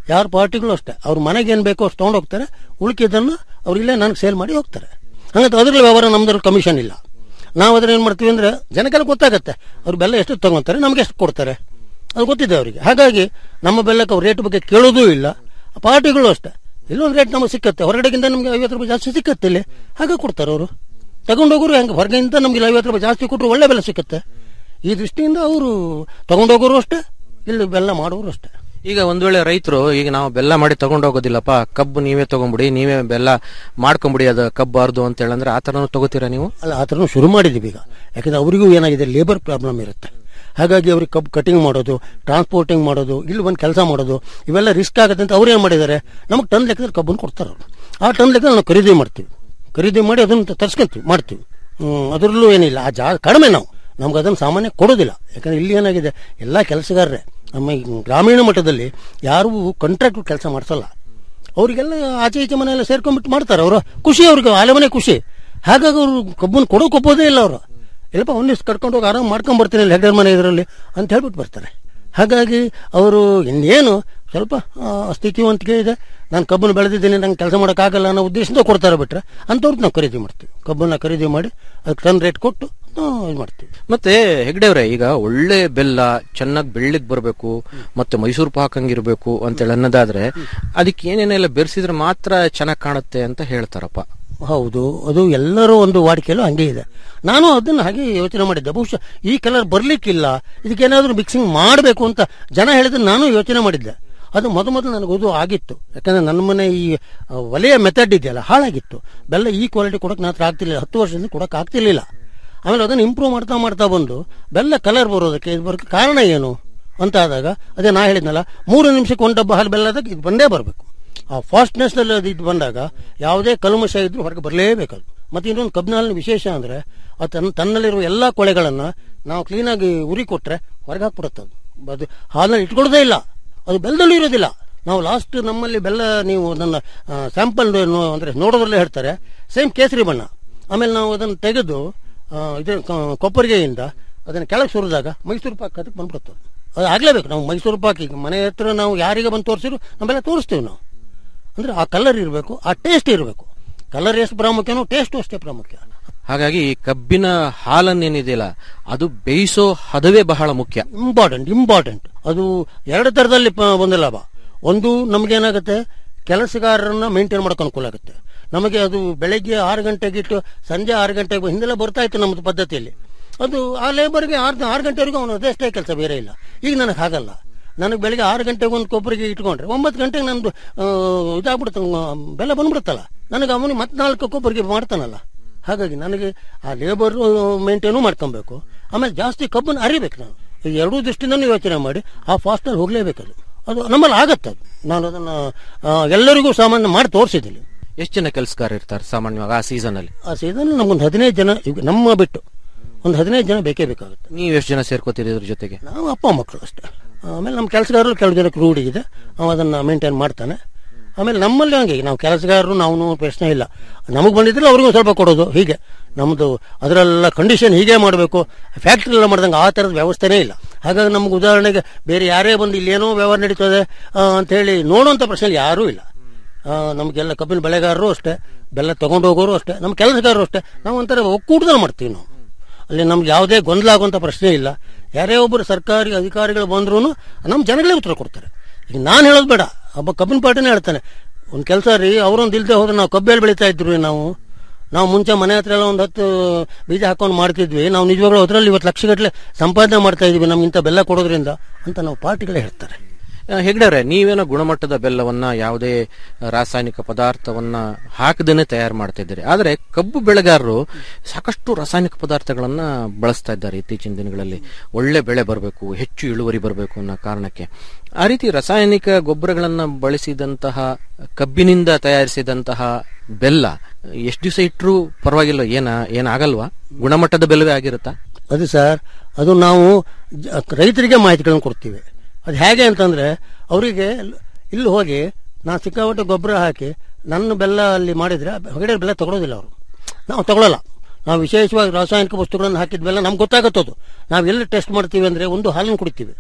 [SPEAKER 15] ಯಾರ ಪಾರ್ಟಿಗಳು ಅಷ್ಟೇ ಅವ್ರ ಮನೆಗೆ ಏನ್ ಬೇಕೋ ಅಷ್ಟು ತಗೊಂಡು ಹೋಗ್ತಾರೆ ಉಳಿಕಿದ್ದನ್ನು ಅವ್ರು ಇಲ್ಲೇ ನನಗೆ ಸೇಲ್ ಮಾಡಿ ಹೋಗ್ತಾರೆ ಹಂಗಂತ ಅದ್ರಲ್ಲಿ ವ್ಯವಹಾರ ನಮ್ದ್ರ ಕಮಿಷನ್ ಇಲ್ಲ ನಾವು ಅದ್ರ ಏನ್ ಮಾಡ್ತೀವಿ ಅಂದ್ರೆ ಜನಕ್ಕೆಲ್ಲ ಗೊತ್ತಾಗತ್ತೆ ಅವ್ರು ಬೆಲ್ಲ ಎಷ್ಟು ತಗೊಂತಾರೆ ನಮ್ಗೆ ಎಷ್ಟು ಕೊಡ್ತಾರೆ ಅದು ಗೊತ್ತಿದೆ ಅವರಿಗೆ ಹಾಗಾಗಿ ನಮ್ಮ ಬೆಲ್ಲಕ್ಕೆ ಅವ್ರ ರೇಟ್ ಬಗ್ಗೆ ಕೇಳೋದೂ ಇಲ್ಲ ಪಾರ್ಟಿಗಳು ಅಷ್ಟೇ ಇಲ್ಲೊಂದು ರೇಟ್ ನಮಗೆ ಸಿಕ್ಕತ್ತೆ ಹೊರಗಡೆಗಿಂತ ನಮ್ಗೆ ಐವತ್ತು ರೂಪಾಯಿ ಜಾಸ್ತಿ ಸಿಕ್ಕತ್ತೆ ಇಲ್ಲಿ ಹಾಗೆ ಕೊಡ್ತಾರೆ ಅವರು ತಗೊಂಡೋಗೋರು ಹೆಂಗೆ ಹೊರಗಿಂತ ನಮ್ಗೆ ಇಲ್ಲಿ ಐವತ್ತು ರೂಪಾಯಿ ಜಾಸ್ತಿ ಕೊಟ್ಟರು ಒಳ್ಳೆ ಬೆಲೆ ಸಿಕ್ಕತ್ತೆ ಈ ದೃಷ್ಟಿಯಿಂದ ಅವರು ತಗೊಂಡೋಗೋರು ಅಷ್ಟೇ ಇಲ್ಲಿ ಬೆಲ್ಲ ಮಾಡೋರು ಅಷ್ಟೇ
[SPEAKER 14] ಈಗ ಒಂದ್ ವೇಳೆ ರೈತರು ಈಗ ನಾವು ಬೆಲ್ಲ ಮಾಡಿ ತಗೊಂಡೋಗೋದಿಲ್ಲಪ್ಪ ಕಬ್ಬು ನೀವೇ ತಗೊಂಬಿಡಿ ನೀವೇ ಬೆಲ್ಲ ಮಾಡ್ಕೊಂಬಿಡಿ ಅದು ಕಬ್ಬು ಅರ್ದು ಅಂತ ಹೇಳಂದ್ರೆ ಆ ತರನು ತಗೋತೀರಾ ನೀವು
[SPEAKER 15] ಅಲ್ಲ ಆ ಥರನೂ ಶುರು ಮಾಡಿದ್ದೀವಿ ಈಗ ಯಾಕಂದ್ರೆ ಅವರಿಗೂ ಏನಾಗಿದೆ ಲೇಬರ್ ಪ್ರಾಬ್ಲಮ್ ಇರುತ್ತೆ ಹಾಗಾಗಿ ಅವ್ರಿಗೆ ಕಬ್ಬು ಕಟಿಂಗ್ ಮಾಡೋದು ಟ್ರಾನ್ಸ್ಪೋರ್ಟಿಂಗ್ ಮಾಡೋದು ಇಲ್ಲಿ ಒಂದು ಕೆಲಸ ಮಾಡೋದು ಇವೆಲ್ಲ ರಿಸ್ಕ್ ಆಗುತ್ತೆ ಅಂತ ಅವ್ರು ಏನು ಮಾಡಿದ್ದಾರೆ ನಮಗೆ ಟನ್ ಲೆಕ್ಕದಲ್ಲಿ ಕಬ್ಬನ್ನು ಕೊಡ್ತಾರೆ ಅವರು ಆ ಟನ್ ಲೆಕ್ಕದಲ್ಲಿ ನಾವು ಖರೀದಿ ಮಾಡ್ತೀವಿ ಖರೀದಿ ಮಾಡಿ ಅದನ್ನು ತರ್ಸ್ಕೊಂತೀವಿ ಮಾಡ್ತೀವಿ ಹ್ಮ್, ಅದರಲ್ಲೂ ಏನಿಲ್ಲ ಆ ಜಾ ಕಡಿಮೆ ನಾವು ನಮ್ಗೆ ಅದನ್ನು ಸಾಮಾನ್ಯ ಕೊಡೋದಿಲ್ಲ ಯಾಕಂದ್ರೆ ಇಲ್ಲಿ ಏನಾಗಿದೆ ಎಲ್ಲ ಕೆಲಸಗಾರರೇ ನಮ್ಮ ಈ ಗ್ರಾಮೀಣ ಮಟ್ಟದಲ್ಲಿ ಯಾರೂ ಕಾಂಟ್ರಾಕ್ಟ್ ಕೆಲಸ ಮಾಡಿಸಲ್ಲ ಅವರಿಗೆಲ್ಲ ಆಚೆ ಈಚೆ ಮನೆಯೆಲ್ಲ ಸೇರ್ಕೊಂಡ್ಬಿಟ್ಟು ಮಾಡ್ತಾರೆ ಅವರು ಖುಷಿ ಅವ್ರಿಗೆ ಆಲೆ ಮನೆ ಖುಷಿ ಹಾಗಾಗಿ ಅವರು ಕಬ್ಬನ್ನು ಕೊಡೋಕೆ ಒಪ್ಪೋದೇ ಇಲ್ಲ ಅವರು ಇಲ್ಲಪ್ಪ ಒಂದಿವ್ಸ ಕರ್ಕೊಂಡು ಹೋಗಿ ಆರಾಮ್ ಮಾಡ್ಕೊಂಡ್ ಬರ್ತೀನಿ ಇಲ್ಲಿ ಹೆಗ್ಡರ್ ಮನೆ ಇದರಲ್ಲಿ ಅಂತ ಹೇಳ್ಬಿಟ್ಟು ಬರ್ತಾರೆ ಹಾಗಾಗಿ ಅವರು ಇನ್ನೇನು ಸ್ವಲ್ಪ ಆ, ಸ್ಥಿತಿವಂತಿಕೆ ಇದೆ ನಾನು ಕಬ್ಬನ್ನು ಬೆಳೆದಿದ್ದೀನಿ ನಂಗೆ ಕೆಲಸ ಮಾಡೋಕ್ಕಾಗಲ್ಲ ಅನ್ನೋ ಉದ್ದೇಶದಿಂದ ಕೊಡ್ತಾರೆ ಬಿಟ್ರೆ ಅಂಥವ್ರದ್ದು ನಾವು ಖರೀದಿ ಮಾಡ್ತೀವಿ ಕಬ್ಬನ್ನ ಖರೀದಿ ಮಾಡಿ ಅದಕ್ಕೆ ಟನ್ ರೇಟ್ ಕೊಟ್ಟು ಇದು ಮಾಡ್ತೀವಿ
[SPEAKER 14] ಮತ್ತೆ ಹೆಗ್ಡೆವ್ರೆ ಈಗ ಒಳ್ಳೆ ಬೆಲ್ಲ ಚೆನ್ನಾಗಿ ಬೆಳ್ಳಿಗ್ ಬರಬೇಕು ಮತ್ತೆ ಮೈಸೂರು ಪಾಕ್ ಹಂಗಿರ್ಬೇಕು ಅಂತೇಳಿ ಅನ್ನೋದಾದ್ರೆ ಅದಕ್ಕೆ ಏನೇನೆಲ್ಲ ಬೆರೆಸಿದ್ರೆ ಮಾತ್ರ ಚೆನ್ನಾಗಿ ಕಾಣುತ್ತೆ ಅಂತ ಹೇಳ್ತಾರಪ್ಪ
[SPEAKER 15] ಹೌದು ಅದು ಎಲ್ಲರೂ ಒಂದು ವಾಡಿಕೆಯಲ್ಲೂ ಹಂಗೆ ಇದೆ ನಾನು ಅದನ್ನ ಹಾಗೆ ಯೋಚನೆ ಮಾಡಿದ್ದೆ ಬಹುಶಃ ಈ ಕಲರ್ ಬರ್ಲಿಕ್ಕಿಲ್ಲ ಇದಕ್ಕೇನಾದ್ರೂ ಮಿಕ್ಸಿಂಗ್ ಮಾಡಬೇಕು ಅಂತ ಜನ ಹೇಳಿದ್ರೆ ನಾನು ಯೋಚನೆ ಮಾಡಿದ್ದೆ ಅದು ಮೊದ ಮೊದಲು ನನಗೆ ಅದು ಆಗಿತ್ತು ಯಾಕಂದ್ರೆ ನನ್ನ ಮನೆ ಈ ಆ, ಒಲೆಯ ಮೆಥಡ್ ಇದೆಯಲ್ಲ ಹಾಳಾಗಿತ್ತು ಬೆಲ್ಲ ಈ ಕ್ವಾಲಿಟಿ ಕೊಡಕ್ಕೆ ನನ್ನ ಹತ್ರ ಆಗ್ತಿರ್ಲಿಲ್ಲ ಹತ್ತು ವರ್ಷದಿಂದ ಕೊಡಕ್ಕೆ ಆಗ್ತಿರ್ಲಿಲ್ಲ ಆಮೇಲೆ ಅದನ್ನು ಇಂಪ್ರೂವ್ ಮಾಡ್ತಾ ಮಾಡ್ತಾ ಬಂದು ಬೆಲ್ಲ ಕಲರ್ ಬರೋದಕ್ಕೆ ಇದು ಬರೋಕ್ಕೆ ಕಾರಣ ಏನು ಅಂತ ಆದಾಗ ಅದೇ ನಾ ಹೇಳಿದ್ನಲ್ಲ ಮೂರು ನಿಮಿಷಕ್ಕೆ ಒಂದು ಡಬ್ಬ ಹಾಲು ಬೆಲ್ಲದಾಗ ಇದು ಬಂದೇ ಬರಬೇಕು ಆ ಫಾಸ್ಟ್ನೆಸ್ ನಲ್ಲಿ ಅದು ಇದು ಬಂದಾಗ ಯಾವುದೇ ಕಲ್ಮಶ ಇದ್ರೂ ಹೊರಗೆ ಬರಲೇಬೇಕು ಅದು ಮತ್ತೆ ಇನ್ನೊಂದು ಕಬ್ಬಿನ ಹಾಲಿನ ವಿಶೇಷ ಅಂದ್ರೆ ಅದು ತನ್ನ ತನ್ನಲ್ಲಿರುವ ಎಲ್ಲಾ ಕೊಳೆಗಳನ್ನ ನಾವು ಕ್ಲೀನಾಗಿ ಉರಿ ಕೊಟ್ರೆ ಹೊರಗೆ ಹಾಕ್ಬಿಡುತ್ತೆ ಅದು ಅದು ಹಾಲಲ್ಲಿ ಇಟ್ಕೊಳ್ಳೋದೇ ಇಲ್ಲ ಅದು ಬೆಲ್ಲದಲ್ಲೂ ಇರೋದಿಲ್ಲ ನಾವು ಲಾಸ್ಟ್ ನಮ್ಮಲ್ಲಿ ಬೆಲ್ಲ ನೀವು ನನ್ನ ಸ್ಯಾಂಪಲ್ ಅಂದ್ರೆ ನೋಡೋದ್ರಲ್ಲೇ ಹೇಳ್ತಾರೆ ಸೇಮ್ ಕೇಸರಿ ಬಣ್ಣ ಆಮೇಲೆ ನಾವು ಅದನ್ನು ತೆಗೆದು ಆ, ಇದು ಕ- ಕೊಪ್ಪರಿಗೆಯಿಂದ ಅದನ್ನು ಕೆಳಗೆ ಸುರಿದಾಗ ಮೈಸೂರು ಪಾಕ್ ಅದಕ್ಕೆ ಬಂದ್ಬಿಡುತ್ತೆ ಅದು. ಅದು ಆಗ್ಲೇಬೇಕು ನಾವು ಮೈಸೂರು ಪಾಕ್ ಈಗ ಮನೆ ಹತ್ರ ನಾವು ಯಾರಿಗೆ ಬಂದು ತೋರಿಸಿದ್ರು ನಮ್ಮೆಲ್ಲ ತೋರಿಸ್ತೀವಿ ನಾವು ಅಂದ್ರೆ ಆ ಕಲರ್ ಇರಬೇಕು ಆ ಟೇಸ್ಟ್ ಇರಬೇಕು ಕಲರ್ ಎಷ್ಟು ಪ್ರಾಮುಖ್ಯನೋ ಟೇಸ್ಟು ಅಷ್ಟೇ ಪ್ರಾಮುಖ್ಯ
[SPEAKER 14] ಹಾಗಾಗಿ ಈ ಕಬ್ಬಿನ ಹಾಲನ್ನೇನಿದೆಯಲ್ಲ ಅದು ಬೇಯಿಸೋ ಹದವೇ ಬಹಳ ಮುಖ್ಯ
[SPEAKER 15] ಇಂಪಾರ್ಟೆಂಟ್ ಇಂಪಾರ್ಟೆಂಟ್ ಅದು ಎರಡು ತರದಲ್ಲಿ ಪ- ಒಂದು ಲಾಭ ಒಂದು ನಮಗೇನಾಗುತ್ತೆ ಕೆಲಸಗಾರರನ್ನ ಮೇಂಟೈನ್ ಮಾಡೋಕೆ ಅನುಕೂಲ ಆಗುತ್ತೆ ನಮಗೆ ಅದು ಬೆಳಗ್ಗೆ ಆರು ಗಂಟೆಗೆ ಇಟ್ಟು ಸಂಜೆ ಆರು ಗಂಟೆಗೆ ಹಿಂದೆಲ್ಲ ಬರ್ತಾ ಇತ್ತು ನಮ್ಮದು ಪದ್ಧತಿಯಲ್ಲಿ ಅದು ಆ ಲೇಬರ್ಗೆ ಆರು ಆರು ಗಂಟೆವರೆಗೂ ಅವನು ಅದಷ್ಟೇ ಕೆಲಸ ಬೇರೆ ಇಲ್ಲ ಈಗ ನನಗೆ ಹಾಗಲ್ಲ ನನಗೆ ಬೆಳಿಗ್ಗೆ ಆರು ಗಂಟೆಗೆ ಒಂದು ಕೊಬ್ಬರಿಗೆ ಇಟ್ಕೊಂಡ್ರೆ ಒಂಬತ್ತು ಗಂಟೆಗೆ ನಂದು ಆ, ಇದಾಗ್ಬಿಡುತ್ತೆ ಆ, ಬೆಲ್ಲ ಬಂದ್ಬಿಡುತ್ತಲ್ಲ ನನಗೆ ಅವನು ಮತ್ತೆ ನಾಲ್ಕು ಕೊಬ್ಬರಿಗೆ ಮಾಡ್ತಾನಲ್ಲ ಹಾಗಾಗಿ ನನಗೆ ಆ ಲೇಬರ್ ಮೇಂಟೈನು ಮಾಡ್ಕೊಬೇಕು ಆಮೇಲೆ ಜಾಸ್ತಿ ಕಬ್ಬನ್ನು ಅರಿಬೇಕು ನಾನು ಈ ಎರಡೂ ದೃಷ್ಟಿಯಿಂದ ಯೋಚನೆ ಮಾಡಿ ಆ ಫಾಸ್ಟ್ನಲ್ಲಿ ಹೋಗ್ಲೇಬೇಕು ಅದು ಅದು ನಮ್ಮಲ್ಲಿ ಆಗತ್ತೆ ಅದು ನಾನು ಅದನ್ನ ಆ, ಎಲ್ಲರಿಗೂ ಸಾಮಾನ್ಯ ಮಾಡಿ ತೋರಿಸಿದ್ದೀನಿ
[SPEAKER 14] ಎಷ್ಟು ಜನ ಕೆಲಸಗಾರ ಇರ್ತಾರೆ ಸಾಮಾನ್ಯವಾಗಿ ಆ ಸೀಸನ್ ಅಲ್ಲಿ
[SPEAKER 15] ಆ ಸೀಸನ್ ನಮ್ಗೊಂದು ಹದಿನೈದು ಜನ ಈಗ ನಮ್ಮ ಬಿಟ್ಟು ಒಂದು ಹದಿನೈದು ಜನ ಬೇಕೇ ಬೇಕಾಗುತ್ತೆ
[SPEAKER 14] ನೀವ್ ಎಷ್ಟು ಜನ ಸೇರ್ಕೋತೀರಿ ಇದ್ರ ಜೊತೆಗೆ
[SPEAKER 15] ನಾವು ಅಪ್ಪ ಮಕ್ಕಳು ಅಷ್ಟೇ ಆಮೇಲೆ ನಮ್ಮ ಕೆಲಸಗಾರರು ಕೆಲವು ಜನಕ್ಕೆ ರೂಢಿ ಇದೆ ಅವ ಅದನ್ನ ಮೇಂಟೈನ್ ಮಾಡ್ತಾನೆ ಆಮೇಲೆ ನಮ್ಮಲ್ಲಿ ಹಂಗೆ ನಾವು ಕೆಲಸಗಾರರು ನಾವು ಪ್ರಶ್ನೆ ಇಲ್ಲ ನಮಗೆ ಬಂದಿದ್ರೆ ಅವ್ರಿಗೂ ಸ್ವಲ್ಪ ಕೊಡೋದು ಹೀಗೆ ನಮ್ಮದು ಅದರೆಲ್ಲ ಕಂಡೀಷನ್ ಹೀಗೆ ಮಾಡಬೇಕು ಫ್ಯಾಕ್ಟ್ರಿ ಎಲ್ಲ ಮಾಡ್ದಂಗೆ ಆ ಥರದ ವ್ಯವಸ್ಥೆನೇ ಇಲ್ಲ ಹಾಗಾಗಿ ನಮ್ಗೆ ಉದಾಹರಣೆಗೆ ಬೇರೆ ಯಾರೇ ಬಂದು ಇಲ್ಲೇನೋ ವ್ಯವಹಾರ ನಡೀತದೆ ಆ, ಅಂತ ಹೇಳಿ ನೋಡುವಂಥ ಪ್ರಶ್ನೆ ಯಾರೂ ಇಲ್ಲ ಆ, ನಮಗೆಲ್ಲ ಕಬ್ಬಿನ ಬೆಳೆಗಾರರು ಅಷ್ಟೇ ಬೆಲ್ಲ ತಗೊಂಡು ಹೋಗೋರು ಅಷ್ಟೇ ನಮ್ಮ ಕೆಲಸಗಾರರು ಅಷ್ಟೇ ನಾವು ಒಂಥರ ಒಕ್ಕೂಟದಲ್ಲಿ ಮಾಡ್ತೀವಿ ನಾವು ಅಲ್ಲಿ ನಮ್ಗೆ ಯಾವುದೇ ಗೊಂದಲ ಆಗುವಂಥ ಪ್ರಶ್ನೆ ಇಲ್ಲ ಯಾರೇ ಒಬ್ಬರು ಸರ್ಕಾರಿ ಅಧಿಕಾರಿಗಳು ಬಂದ್ರೂ ನಮ್ಮ ಜನಗಳೇ ಉತ್ತರ ಕೊಡ್ತಾರೆ ಈಗ ನಾನು ಹೇಳೋದು ಬೇಡ ಒಬ್ಬ ಕಬ್ಬಿನ ಪಾಟಿನೇ ಹೇಳ್ತಾನೆ ಒಂದು ಕೆಲಸ ರೀ ಅವರೊಂದು ಇಲ್ದೆ ಹೋದ್ರೆ ನಾವು ಕಬ್ಬೆಲ್ಲಿ ಬೆಳೀತಾ ಇದ್ರು ರೀ ನಾವು ನಾವು ಮುಂಚೆ ಮನೆ ಹತ್ರ ಎಲ್ಲ ಒಂದು ಹತ್ತು ಬೀಜ ಹಾಕೊಂಡು ಮಾಡ್ತಿದ್ವಿ ನಾವು ನಿಜವಾಗ್ಲೂ ಅದರಲ್ಲಿ ಇವತ್ತು ಲಕ್ಷಗಟ್ಟಲೆ ಸಂಪಾದನೆ ಮಾಡ್ತಾ ಇದೀವಿ ನಮ್ಗೆ ಇಂಥ ಬೆಲ್ಲ ಕೊಡೋದ್ರಿಂದ ಅಂತ ನಾವು ಪಾರ್ಟಿಗಳೇ ಹೇಳ್ತಾರೆ
[SPEAKER 14] ಆ, ಹೆಗ್ಡೆವ್ರೆ ನೀವೇನೋ ಗುಣಮಟ್ಟದ ಬೆಲ್ಲವನ್ನ ಯಾವುದೇ ರಾಸಾಯನಿಕ ಪದಾರ್ಥವನ್ನ ಹಾಕದೇನೆ ತಯಾರು ಮಾಡ್ತಾ ಇದ್ದೀರಿ ಆದ್ರೆ ಕಬ್ಬು ಬೆಳೆಗಾರರು ಸಾಕಷ್ಟು ರಾಸಾಯನಿಕ ಪದಾರ್ಥಗಳನ್ನ ಬಳಸ್ತಾ ಇದ್ದಾರೆ ಇತ್ತೀಚಿನ ದಿನಗಳಲ್ಲಿ ಒಳ್ಳೆ ಬೆಳೆ ಬರಬೇಕು ಹೆಚ್ಚು ಇಳುವರಿ ಬರಬೇಕು ಅನ್ನೋ ಕಾರಣಕ್ಕೆ ಆ ರೀತಿ ರಾಸಾಯನಿಕ ಗೊಬ್ಬರಗಳನ್ನ ಬಳಸಿದಂತಹ ಕಬ್ಬಿನಿಂದ ತಯಾರಿಸಿದಂತಹ ಬೆಲ್ಲ ಎಷ್ಟು ದಿವಸ ಇಟ್ಟರು ಪರವಾಗಿಲ್ಲ ಏನ ಏನಾಗಲ್ವಾ ಗುಣಮಟ್ಟದ ಬೆಲ್ಲವೇ ಆಗಿರುತ್ತಾ
[SPEAKER 15] ಅದು ಸರ್ ಅದು ನಾವು ಜ- ರೈತರಿಗೆ ಮಾಹಿತಿಗಳನ್ನು ಕೊಡ್ತೀವಿ ಅದು ಹೇಗೆ ಅಂತಂದ್ರೆ ಅವರಿಗೆ ಇಲ್ಲಿ ಹೋಗಿ ನಾನು ಸಿಕ್ಕಾಪಟ್ಟೆ ಗೊಬ್ಬರ ಹಾಕಿ ನನ್ನ ಬೆಲ್ಲ ಅಲ್ಲಿ ಮಾಡಿದ್ರೆ ಹೊರಗಡೆ ಬೆಲ್ಲ ತಗೊಳ್ಳೋದಿಲ್ಲ ಅವರು ನಾವು ತಗೊಳ್ಳಲ್ಲ ನಾವು ವಿಶೇಷವಾಗಿ ರಾಸಾಯನಿಕ ವಸ್ತುಗಳನ್ನು ಹಾಕಿದ ಬೆಲ್ಲ ನಮ್ಗೆ ಗೊತ್ತಾಗುತ್ತದು ನಾವು ಎಲ್ಲಿ ಟೆಸ್ಟ್ ಮಾಡ್ತೀವಿ ಅಂದ್ರೆ ಒಂದು ಹಾಲನ್ನು ಕುಡಿತೀವಿ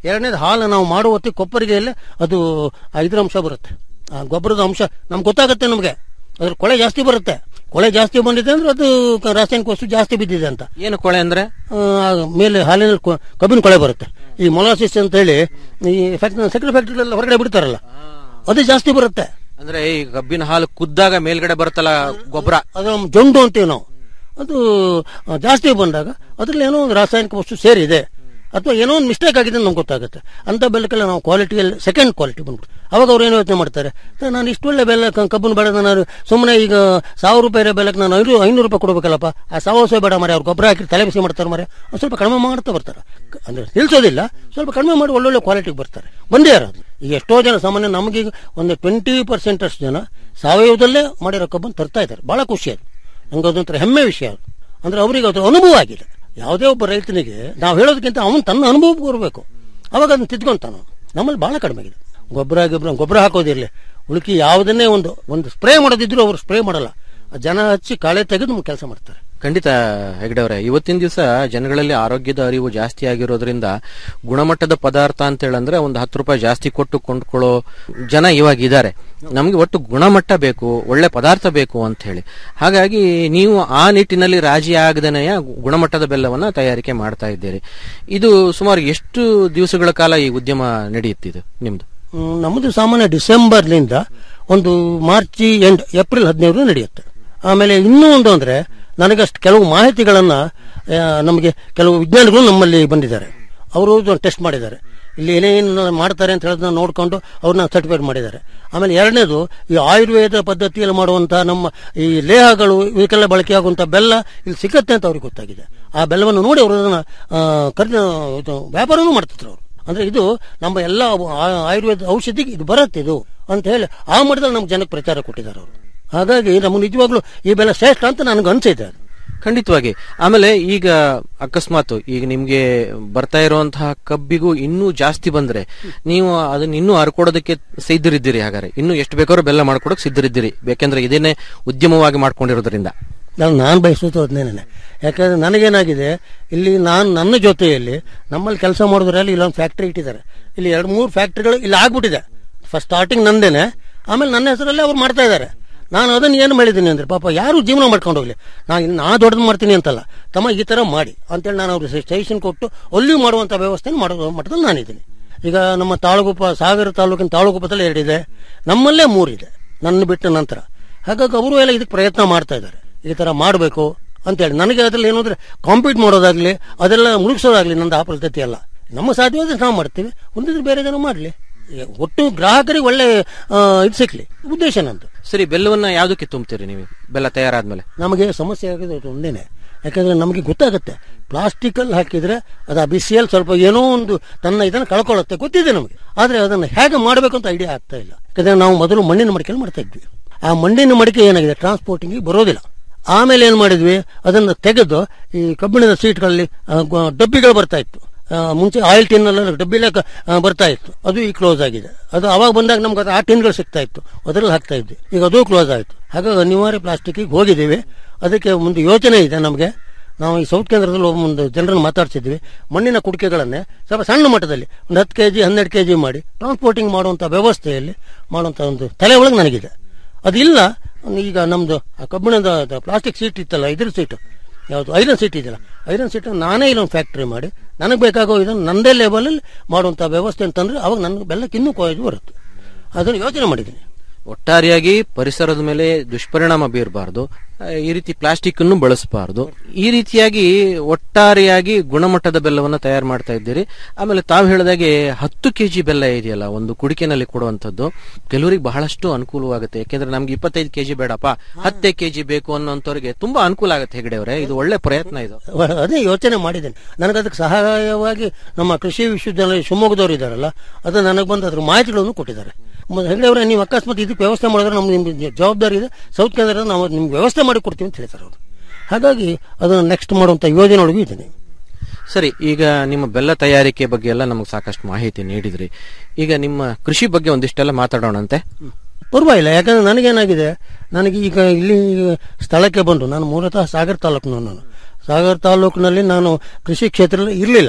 [SPEAKER 15] ಎರಡನೇದು ಹಾಲು ನಾವು ಮಾಡುವ ಹೊತ್ತಿಗೆ ಕೊಪ್ಪರಿಗೆಯಲ್ಲಿ ಅದು ಆ ಇದ್ರ ಅಂಶ ಬರುತ್ತೆ ಆ ಗೊಬ್ಬರದ ಅಂಶ ನಮ್ಗೆ ಗೊತ್ತಾಗುತ್ತೆ ನಮಗೆ ಅದ್ರ ಕೊಳೆ ಜಾಸ್ತಿ ಬರುತ್ತೆ ಕೊಳೆ ಜಾಸ್ತಿ ಬಂದಿದೆ ಅಂದ್ರೆ ಅದು ಕ- ರಾಸಾಯನಿಕ ವಸ್ತು ಜಾಸ್ತಿ ಬಿದ್ದಿದೆ ಅಂತ
[SPEAKER 14] ಏನು ಕೊಳೆ ಅಂದ್ರೆ
[SPEAKER 15] ಆ, ಮೇಲೆ ಹಾಲಿನ ಕೊ- ಕಬ್ಬಿನ ಕೊಳೆ ಬರುತ್ತೆ ಈ ಮೊಲಾಸಿಸ್ ಅಂತ ಹೇಳಿ ಈ ಫ್ಯಾಕ್ಟ್ರಿ ಸಕ್ಕರೆ ಫ್ಯಾಕ್ಟ್ರಿಗಳೆಲ್ಲ ಹೊರಗಡೆ ಬಿಡ್ತಾರಲ್ಲ ಅದು ಜಾಸ್ತಿ ಬರುತ್ತೆ
[SPEAKER 14] ಅಂದ್ರೆ ಈ ಕಬ್ಬಿನ ಹಾಲು ಕುದ್ದಾಗ ಮೇಲ್ಗಡೆ ಬರುತ್ತಲ್ಲ ಗೊಬ್ಬರ
[SPEAKER 15] ಅದು ಜೊಂಡು ಅಂತೀವಿ ನಾವು ಅದು ಆ, ಜಾಸ್ತಿ ಬಂದಾಗ ಅದ್ರಲ್ಲಿ ಏನೋ ಒಂದು ರಾಸಾಯನಿಕ ವಸ್ತು ಸೇರಿದೆ ಅಥವಾ ಏನೋ ಒಂದು ಮಿಸ್ಟೇಕ್ ಆಗಿದೆ ಅಂತ ನಮ್ಗೆ ಗೊತ್ತಾಗುತ್ತೆ ಅಂತ ಬೆಲ್ಲಕ್ಕೆಲ್ಲ ನಾವು ಕ್ವಾಲಿಟಿಯಲ್ಲಿ ಸೆಕೆಂಡ್ ಕ್ವಾಲಿಟಿ ಬಂದ್ಬಿಟ್ಟು ಅವಾಗ ಅವ್ರು ಏನು ಯೋಚನೆ ಮಾಡ್ತಾರೆ "ಸರ್, ನಾನು ಇಷ್ಟು ಒಳ್ಳೆ ಬೆಲ್ಲ ಕ- ಕಬ್ಬನ್ನು ಬೆಳೆದ ನಾನು ಸುಮ್ಮನೆ ಈಗ ಸಾವಿರ ರೂಪಾಯಿ ಇರೋ ಬೆಲ್ಲಕ್ಕೆ ನಾನು ಐನೂರು ಐನೂರು ರೂಪಾಯಿ ಕೊಡ್ಬೇಕಲ್ಲಪ್ಪ ಆ ಸಾವಿರ ರೂಪಾಯಿ ಬೇಡ ಮರೆ ಅವ್ರು ಗೊಬ್ಬರ ಹಾಕಿ ತಲೆ ಬಿಸಿ ಮಾಡ್ತಾರೆ ಮರೆ ಒಂದು ಸ್ವಲ್ಪ ಕಡಿಮೆ ಮಾಡ್ತಾ ಬರ್ತಾರೆ ಕ- ಅಂದ್ರೆ ನಿಲ್ಸೋದಿಲ್ಲ ಸ್ವಲ್ಪ ಕಡಿಮೆ ಮಾಡಿ ಒಳ್ಳೊಳ್ಳೆ ಕ್ವಾಲಿಟಿಗೆ ಬರ್ತಾರೆ ಬಂದೇ ಇರೋದು ಈಗ ಎಷ್ಟೋ ಜನ ಸಾಮಾನ್ಯ ನಮಗೆ ಒಂದು ಟ್ವೆಂಟಿ ಪರ್ಸೆಂಟ್ ಅಷ್ಟು ಜನ ಸಾವಯವದಲ್ಲೇ ಮಾಡಿರೋ ಕಬ್ಬನ್ನು ತರ್ತಾ ಇದ್ದಾರೆ ಬಹಳ ಖುಷಿ ಅದು ನಂಗೆ ಅದೊಂಥರ ಹೆಮ್ಮೆ ವಿಷಯ ಅದು ಅಂದ್ರೆ ಅವರಿಗೆ ಅದ್ರ ಅನುಭವ ಆಗಿದೆ ಯಾವುದೇ ಒಬ್ಬ ರೈತನಿಗೆ ನಾವು ಹೇಳೋದಕ್ಕಿಂತ ಅವನು ತನ್ನ ಅನುಭವ ಬರಬೇಕು ಅವಾಗ ಅದನ್ನ ತಿದ್ಕೊಂತಾನ ನಮ್ಮಲ್ಲಿ ಬಹಳ ಕಡಿಮೆ ಆಗಿದೆ ಗೊಬ್ಬರ ಗೊಬ್ಬರ ಗೊಬ್ಬರ ಹಾಕೋದಿರಲಿ ಉಳುಕಿ ಯಾವುದನ್ನೇ ಒಂದು ಒಂದು ಸ್ಪ್ರೇ ಮಾಡೋದಿದ್ರು ಅವರು ಸ್ಪ್ರೇ ಮಾಡಲ್ಲ ಆ ಜನ ಹಚ್ಚಿ ಕಾಳೆ ತೆಗೆದು ಕೆಲಸ ಮಾಡ್ತಾರೆ
[SPEAKER 14] ಖಂಡಿತ ಹೆಗಡೆ ಅವರೇ ಇವತ್ತಿನ ದಿವಸ ಜನಗಳಲ್ಲಿ ಆರೋಗ್ಯದ ಅರಿವು ಜಾಸ್ತಿ ಆಗಿರೋದ್ರಿಂದ ಗುಣಮಟ್ಟದ ಪದಾರ್ಥ ಅಂತ ಹೇಳಂದ್ರೆ ಒಂದು ಹತ್ತು ರೂಪಾಯಿ ಜಾಸ್ತಿ ಕೊಟ್ಟು ಕೊಂಡ್ಕೊಳ್ಳೋ ಜನ ಇವಾಗ ಇದ್ದಾರೆ ನಮ್ಗೆ ಒಟ್ಟು ಗುಣಮಟ್ಟ ಬೇಕು ಒಳ್ಳೆ ಪದಾರ್ಥ ಬೇಕು ಅಂತ ಹೇಳಿ ಹಾಗಾಗಿ ನೀವು ಆ ನಿಟ್ಟಿನಲ್ಲಿ ರಾಜಿ ಆಗದನೆಯ ಗುಣಮಟ್ಟದ ಬೆಲ್ಲವನ್ನ ತಯಾರಿಕೆ ಮಾಡ್ತಾ ಇದ್ದೀರಿ ಇದು ಸುಮಾರು ಎಷ್ಟು ದಿವಸಗಳ ಕಾಲ ಈ ಉದ್ಯಮ ನಡೆಯುತ್ತಿದೆ ನಿಮ್ದು
[SPEAKER 15] ಹ್ಮ್, ನಮ್ಮದು ಸಾಮಾನ್ಯ ಡಿಸೆಂಬರ್ನಿಂದ ಒಂದು ಮಾರ್ಚ್ ಎಂಡ್ ಏಪ್ರಿಲ್ ಹದಿನೈದು ನಡೆಯುತ್ತೆ ಆಮೇಲೆ ಇನ್ನೂ ಒಂದು ಅಂದ್ರೆ ನನಗಷ್ಟು ಕೆಲವು ಮಾಹಿತಿಗಳನ್ನ ಆ, ನಮಗೆ ಕೆಲವು ವಿಜ್ಞಾನಿಗಳು ನಮ್ಮಲ್ಲಿ ಬಂದಿದ್ದಾರೆ ಅವರು ಟೆಸ್ಟ್ ಮಾಡಿದ್ದಾರೆ ಇಲ್ಲಿ ಏನೇನು ಮಾಡ್ತಾರೆ ಅಂತ ಹೇಳೋದನ್ನ ನೋಡ್ಕೊಂಡು ಅವ್ರನ್ನ ಸರ್ಟಿಫೈಡ್ ಮಾಡಿದ್ದಾರೆ ಆಮೇಲೆ ಎರಡನೇದು ಈ ಆಯುರ್ವೇದ ಪದ್ಧತಿಯಲ್ಲಿ ಮಾಡುವಂತಹ ನಮ್ಮ ಈ ಲೇಹಗಳು ಇವಕ್ಕೆಲ್ಲ ಬಳಕೆಯಾಗುವಂಥ ಬೆಲ್ಲ ಇಲ್ಲಿ ಸಿಕ್ಕತ್ತೆ ಅಂತ ಅವ್ರಿಗೆ ಗೊತ್ತಾಗಿದೆ ಆ ಬೆಲ್ಲವನ್ನು ನೋಡಿ ಅವರು ಅದನ್ನ ಖರೀದಿ ಇದು ವ್ಯಾಪಾರನೂ ಮಾಡ್ತಿದ್ರು ಅವರು ಅಂದ್ರೆ ಇದು ನಮ್ಮ ಎಲ್ಲ ಆ- ಆಯುರ್ವೇದ ಔಷಧಿಗೆ ಇದು ಬರುತ್ತೆ ಇದು ಅಂತ ಹೇಳಿ ಆ ಮಟ್ಟದಲ್ಲಿ ನಮ್ಮ ಜನಕ್ಕೆ ಪ್ರಚಾರ ಕೊಟ್ಟಿದ್ದಾರೆ ಅವರು ಹಾಗಾಗಿ ನಮಗೆ ನಿಜವಾಗ್ಲೂ ಈ ಬೆಲೆ ಶ್ರೇಷ್ಠ ಅಂತ ನನಗೆ ಅನ್ಸೈತೆ ಅದು
[SPEAKER 14] ಖಂಡಿತವಾಗಿ ಆಮೇಲೆ ಈಗ ಅಕಸ್ಮಾತ್ ಈಗ ನಿಮ್ಗೆ ಬರ್ತಾ ಇರುವಂತಹ ಕಬ್ಬಿಗೂ ಇನ್ನೂ ಜಾಸ್ತಿ ಬಂದ್ರೆ ನೀವು ಅದನ್ನ ಇನ್ನೂ ಹರ್ಕೊಡೋದಕ್ಕೆ ಸಿದ್ಧರಿದ್ದೀರಿ ಹಾಗಾದ್ರೆ ಇನ್ನು ಎಷ್ಟು ಬೇಕಾದ್ರೂ ಬೆಲ್ಲ ಮಾಡ್ಕೊಡಕ್ ಸಿದ್ಧರಿದ್ದೀರಿ ಬೇಕೆಂದ್ರೆ ಇದನ್ನೇ ಉದ್ಯಮವಾಗಿ ಮಾಡ್ಕೊಂಡಿರೋದ್ರಿಂದ
[SPEAKER 15] ನಾನು ನಾನು ಬಯಸೋದು ಅದನ್ನೇನೆ ಯಾಕಂದ್ರೆ ನನಗೇನಾಗಿದೆ ಇಲ್ಲಿ ನಾನು ನನ್ನ ಜೊತೆಯಲ್ಲಿ ನಮ್ಮಲ್ಲಿ ಕೆಲಸ ಮಾಡಿದ್ರಲ್ಲಿ ಇಲ್ಲೊಂದು ಫ್ಯಾಕ್ಟ್ರಿ ಇಟ್ಟಿದ್ದಾರೆ ಇಲ್ಲಿ ಎರಡು ಮೂರು ಫ್ಯಾಕ್ಟ್ರಿಗಳು ಇಲ್ಲಿ ಆಗ್ಬಿಟ್ಟಿದೆ ಫಸ್ಟ್ ಸ್ಟಾರ್ಟಿಂಗ್ ನಂದೇನೆ ಆಮೇಲೆ ನನ್ನ ಹೆಸರಲ್ಲೇ ಅವ್ರು ಮಾಡ್ತಾ ಇದ್ದಾರೆ ನಾನು ಅದನ್ನ ಏನು ಮಾಡಿದ್ದೀನಿ ಅಂದ್ರೆ ಪಾಪ ಯಾರು ಜೀವನ ಮಾಡ್ಕೊಂಡು ಹೋಗ್ಲಿ ನಾನು ಇನ್ನು ನಾ ದೊಡ್ಡದು ಮಾಡ್ತೀನಿ ಅಂತಲ್ಲ ತಮ್ಮ ಈ ತರ ಮಾಡಿ ಅಂತೇಳಿ ನಾನು ಅವ್ರಿಗೆ ಸ್ಟೇಷನ್ ಕೊಟ್ಟು ಅಲ್ಲಿಯೂ ಮಾಡುವಂತ ವ್ಯವಸ್ಥೆ ಮಾಡೋ ಮಟ್ಟದಲ್ಲಿ ನಾನಿದ್ದೀನಿ ಈಗ ನಮ್ಮ ತಾಳಗುಪ್ಪ ಸಾಗರ ತಾಲೂಕಿನ ತಾಳಗುಪ್ಪದಲ್ಲಿ ಎರಡಿದೆ ನಮ್ಮಲ್ಲೇ ಮೂರಿದೆ ನನ್ನ ಬಿಟ್ಟ ನಂತರ ಹಾಗಾಗಿ ಅವರು ಎಲ್ಲ ಇದಕ್ಕೆ ಪ್ರಯತ್ನ ಮಾಡ್ತಾ ಇದ್ದಾರೆ ಈ ತರ ಮಾಡಬೇಕು ಅಂತೇಳಿ ನನಗೆ ಅದ್ರಲ್ಲಿ ಏನಂದ್ರೆ ಕಾಂಪೀಟ್ ಮಾಡೋದಾಗ್ಲಿ ಅದೆಲ್ಲ ಮುಳುಗಿಸೋದಾಗ್ಲಿ ನಂದು ಆ ಪದ್ಧತಿ ಅಲ್ಲ ನಮ್ಮ ಸಾಧ್ಯವಾದ್ರೆ ನಾವು ಮಾಡ್ತೀವಿ ಒಂದಿದ್ರೆ ಬೇರೆ ಜನ ಮಾಡಲಿ ಒಟ್ಟು ಗ್ರಾಹಕರಿಗೆ ಒಳ್ಳೆ ಆ, ಇದು ಸಿಕ್ಲಿ ಉದ್ದೇಶ ನಂದು
[SPEAKER 14] ಸರಿ ಬೆಲ್ಲವನ್ನ ಯಾವ್ದಕ್ಕೆ ತುಂಬ್ತೀರಿ ನೀವು ಬೆಲ್ಲ ತಯಾರಾದ್ಮೇಲೆ
[SPEAKER 15] ನಮಗೆ ಸಮಸ್ಯೆ ಆಗೋದು ಅದು ಒಂದೇನೆ ಯಾಕಂದ್ರೆ ನಮಗೆ ಗೊತ್ತಾಗುತ್ತೆ ಪ್ಲಾಸ್ಟಿಕ್ ಅಲ್ಲಿ ಹಾಕಿದ್ರೆ ಅದು ಆ ಬಿಸಿಯಲ್ಲಿ ಸ್ವಲ್ಪ ಏನೋ ಒಂದು ತನ್ನ ಇದನ್ನು ಕಳ್ಕೊಳ್ಳುತ್ತೆ ಗೊತ್ತಿದೆ ನಮಗೆ ಆದ್ರೆ ಅದನ್ನು ಹೇಗೆ ಮಾಡಬೇಕು ಅಂತ ಐಡಿಯಾ ಆಗ್ತಾ ಇಲ್ಲ ಯಾಕಂದ್ರೆ ನಾವು ಮೊದಲು ಮಣ್ಣಿನ ಮಡಿಕೆಯಲ್ಲಿ ಮಾಡ್ತಾ ಇದ್ವಿ ಆ ಮಣ್ಣಿನ ಮಡಿಕೆ ಏನಾಗಿದೆ ಟ್ರಾನ್ಸ್ಪೋರ್ಟಿಂಗ್ ಬರೋದಿಲ್ಲ ಆಮೇಲೆ ಏನ್ ಮಾಡಿದ್ವಿ ಅದನ್ನು ತೆಗೆದು ಈ ಕಬ್ಬಿಣದ ಸೀಟ್ಗಳಲ್ಲಿ ಆ, ಗ- ಡಬ್ಬಿಗಳು ಬರ್ತಾ ಇತ್ತು ಆ, ಮುಂಚೆ ಆಯಿಲ್ ಟಿನ್ ಎಲ್ಲ ಡಬ್ಬಿಲೆ ಕ- ಆ, ಬರ್ತಾ ಇತ್ತು ಅದು ಈಗ ಕ್ಲೋಸ್ ಆಗಿದೆ ಅದು ಅವಾಗ ಬಂದಾಗ ನಮ್ಗೆ ಅದು ಆ ಟಿನ್ಗಳು ಸಿಗ್ತಾ ಇತ್ತು ಅದರಲ್ಲಿ ಹಾಕ್ತಾ ಇದ್ವಿ ಈಗ ಅದು ಕ್ಲೋಸ್ ಆಯ್ತು ಹಾಗಾಗಿ ಅನಿವಾರ್ಯ ಪ್ಲಾಸ್ಟಿಕ್ಗೆ ಹೋಗಿದ್ದೀವಿ ಅದಕ್ಕೆ ಒಂದು ಯೋಚನೆ ಇದೆ ನಮಗೆ ನಾವು ಈ ಸೌತ್ ಕೇಂದ್ರದಲ್ಲಿ ಒಬ್ಬ ಒಂದು ಜನರನ್ನು ಮಾತಾಡ್ಸಿದ್ವಿ ಮಣ್ಣಿನ ಕುಡಿಕೆಗಳನ್ನೇ ಸ್ವಲ್ಪ ಸಣ್ಣ ಮಟ್ಟದಲ್ಲಿ ಒಂದು ಹತ್ತು ಕೆಜಿ ಹನ್ನೆರಡು ಕೆಜಿ ಮಾಡಿ ಟ್ರಾನ್ಸ್ಪೋರ್ಟಿಂಗ್ ಮಾಡುವಂತ ವ್ಯವಸ್ಥೆಯಲ್ಲಿ ಮಾಡುವಂತ ಒಂದು ತಲೆ ಒಳಗೆ ನನಗಿದೆ ಅದಿಲ್ಲ ಈಗ ನಮ್ದು ಆ ಕಬ್ಬಿಣದ ಪ್ಲಾಸ್ಟಿಕ್ ಸೀಟ್ ಇತ್ತಲ್ಲ ಇದ್ರ ಸೀಟ್ ಯಾವುದು ಐರನ್ ಸೀಟ್ ಇದೆಯಲ್ಲ ಐರನ್ ಸೀಟ್ ನಾನೇ ಇಲ್ಲೊಂದು ಫ್ಯಾಕ್ಟ್ರಿ ಮಾಡಿ ನನಗೆ ಬೇಕಾಗೋ ಇದನ್ನು ನಂದೇ ಲೇಬಲಲ್ಲಿ ಮಾಡುವಂತ ವ್ಯವಸ್ಥೆ ಅಂತಂದ್ರೆ ಅವಾಗ ನನಗೆ ಬೆಲ್ಲಕ್ಕೆ ಇನ್ನೂ ಕಾಯ್ದು ಬರುತ್ತೆ ಅದನ್ನು ಯೋಚನೆ ಮಾಡಿದ್ದೀನಿ
[SPEAKER 14] ಒಟ್ಟಾರೆಯಾಗಿ ಪರಿಸರದ ಮೇಲೆ ದುಷ್ಪರಿಣಾಮ ಬೀರಬಾರದು ಈ ರೀತಿ ಪ್ಲಾಸ್ಟಿಕ್ ಅನ್ನು ಬಳಸಬಾರದು ಈ ರೀತಿಯಾಗಿ ಒಟ್ಟಾರೆಯಾಗಿ ಗುಣಮಟ್ಟದ ಬೆಲ್ಲವನ್ನ ತಯಾರು ಮಾಡ್ತಾ ಇದ್ದೀರಿ ಆಮೇಲೆ ತಾವು ಹೇಳಿದಾಗೆ ಹತ್ತು ಕೆಜಿ ಬೆಲ್ಲ ಇದೆಯಲ್ಲ ಒಂದು ಕುಡಿಕೆನಲ್ಲಿ ಕೊಡುವಂತದ್ದು ಕೆಲವರಿಗೆ ಬಹಳಷ್ಟು ಅನುಕೂಲವಾಗುತ್ತೆ ಯಾಕೆಂದ್ರೆ ನಮ್ಗೆ ಇಪ್ಪತ್ತೈದು ಕೆಜಿ ಬೇಡಪ್ಪ ಹತ್ತೇ ಕೆಜಿ ಬೇಕು ಅನ್ನೋಂಥವ್ರಿಗೆ ತುಂಬಾ ಅನುಕೂಲ ಆಗುತ್ತೆ ಹೆಗಡೆ ಅವರೇ ಇದು ಒಳ್ಳೆ ಪ್ರಯತ್ನ ಇದು
[SPEAKER 15] ಅದೇ ಯೋಚನೆ ಮಾಡಿದ್ದೇನೆ ನನಗೆ ಅದಕ್ಕೆ ಸಹಾಯವಾಗಿ ನಮ್ಮ ಕೃಷಿ ವಿಶ್ವವಿದ್ಯಾಲಯ ಶಿವಮೊಗ್ಗದವರು ಇದ್ದಾರಲ್ಲ ಅದು ನನಗೆ ಬಂದು ಅದ್ರ ಮಾಹಿತಿಗಳನ್ನು ಕೊಟ್ಟಿದ್ದಾರೆ ಮ- ಹೆಗ್ಡೆ ಅವರೇ ನೀವು ಅಕಸ್ಮಾತ್ ಇದಕ್ಕೆ ವ್ಯವಸ್ಥೆ ಮಾಡಿದ್ರೆ ನಮ್ಗೆ ನಿಮ್ಗೆ ಜವಾಬ್ದಾರಿ ಇದೆ ಸೌತ್ ಕೇಂದ್ರದ ನಾವು ನಿಮ್ಗೆ ವ್ಯವಸ್ಥೆ ಮಾಡಿ ಕೊಡ್ತೀವಿ ಅಂತ ಹೇಳ್ತಾರೆ ಅವರು ಹಾಗಾಗಿ ಅದನ್ನು ನೆಕ್ಸ್ಟ್ ಮಾಡುವಂತ ಯೋಜನೆ ಒಳಗೂ ಇದ್ದೇನೆ
[SPEAKER 14] ಸರಿ ಈಗ ನಿಮ್ಮ ಬೆಲ್ಲ ತಯಾರಿಕೆ ಬಗ್ಗೆ ಎಲ್ಲ ನಮಗೆ ಸಾಕಷ್ಟು ಮಾಹಿತಿ ನೀಡಿದ್ರಿ ಈಗ ನಿಮ್ಮ ಕೃಷಿ ಬಗ್ಗೆ ಒಂದಿಷ್ಟೆಲ್ಲ ಮಾತಾಡೋಣಂತೆ
[SPEAKER 15] ಪರವಾಗಿಲ್ಲ ಯಾಕಂದ್ರೆ ನನಗೇನಾಗಿದೆ ನನಗೆ ಈಗ ಇಲ್ಲಿ ಸ್ಥಳಕ್ಕೆ ಬಂದು ನಾನು ಮೂಲತಃ ಸಾಗರ್ ತಾಲೂಕಿನ ನಾನು ಸಾಗರ್ ತಾಲೂಕಿನಲ್ಲಿ ನಾನು ಕೃಷಿ ಕ್ಷೇತ್ರದಲ್ಲಿ ಇರಲಿಲ್ಲ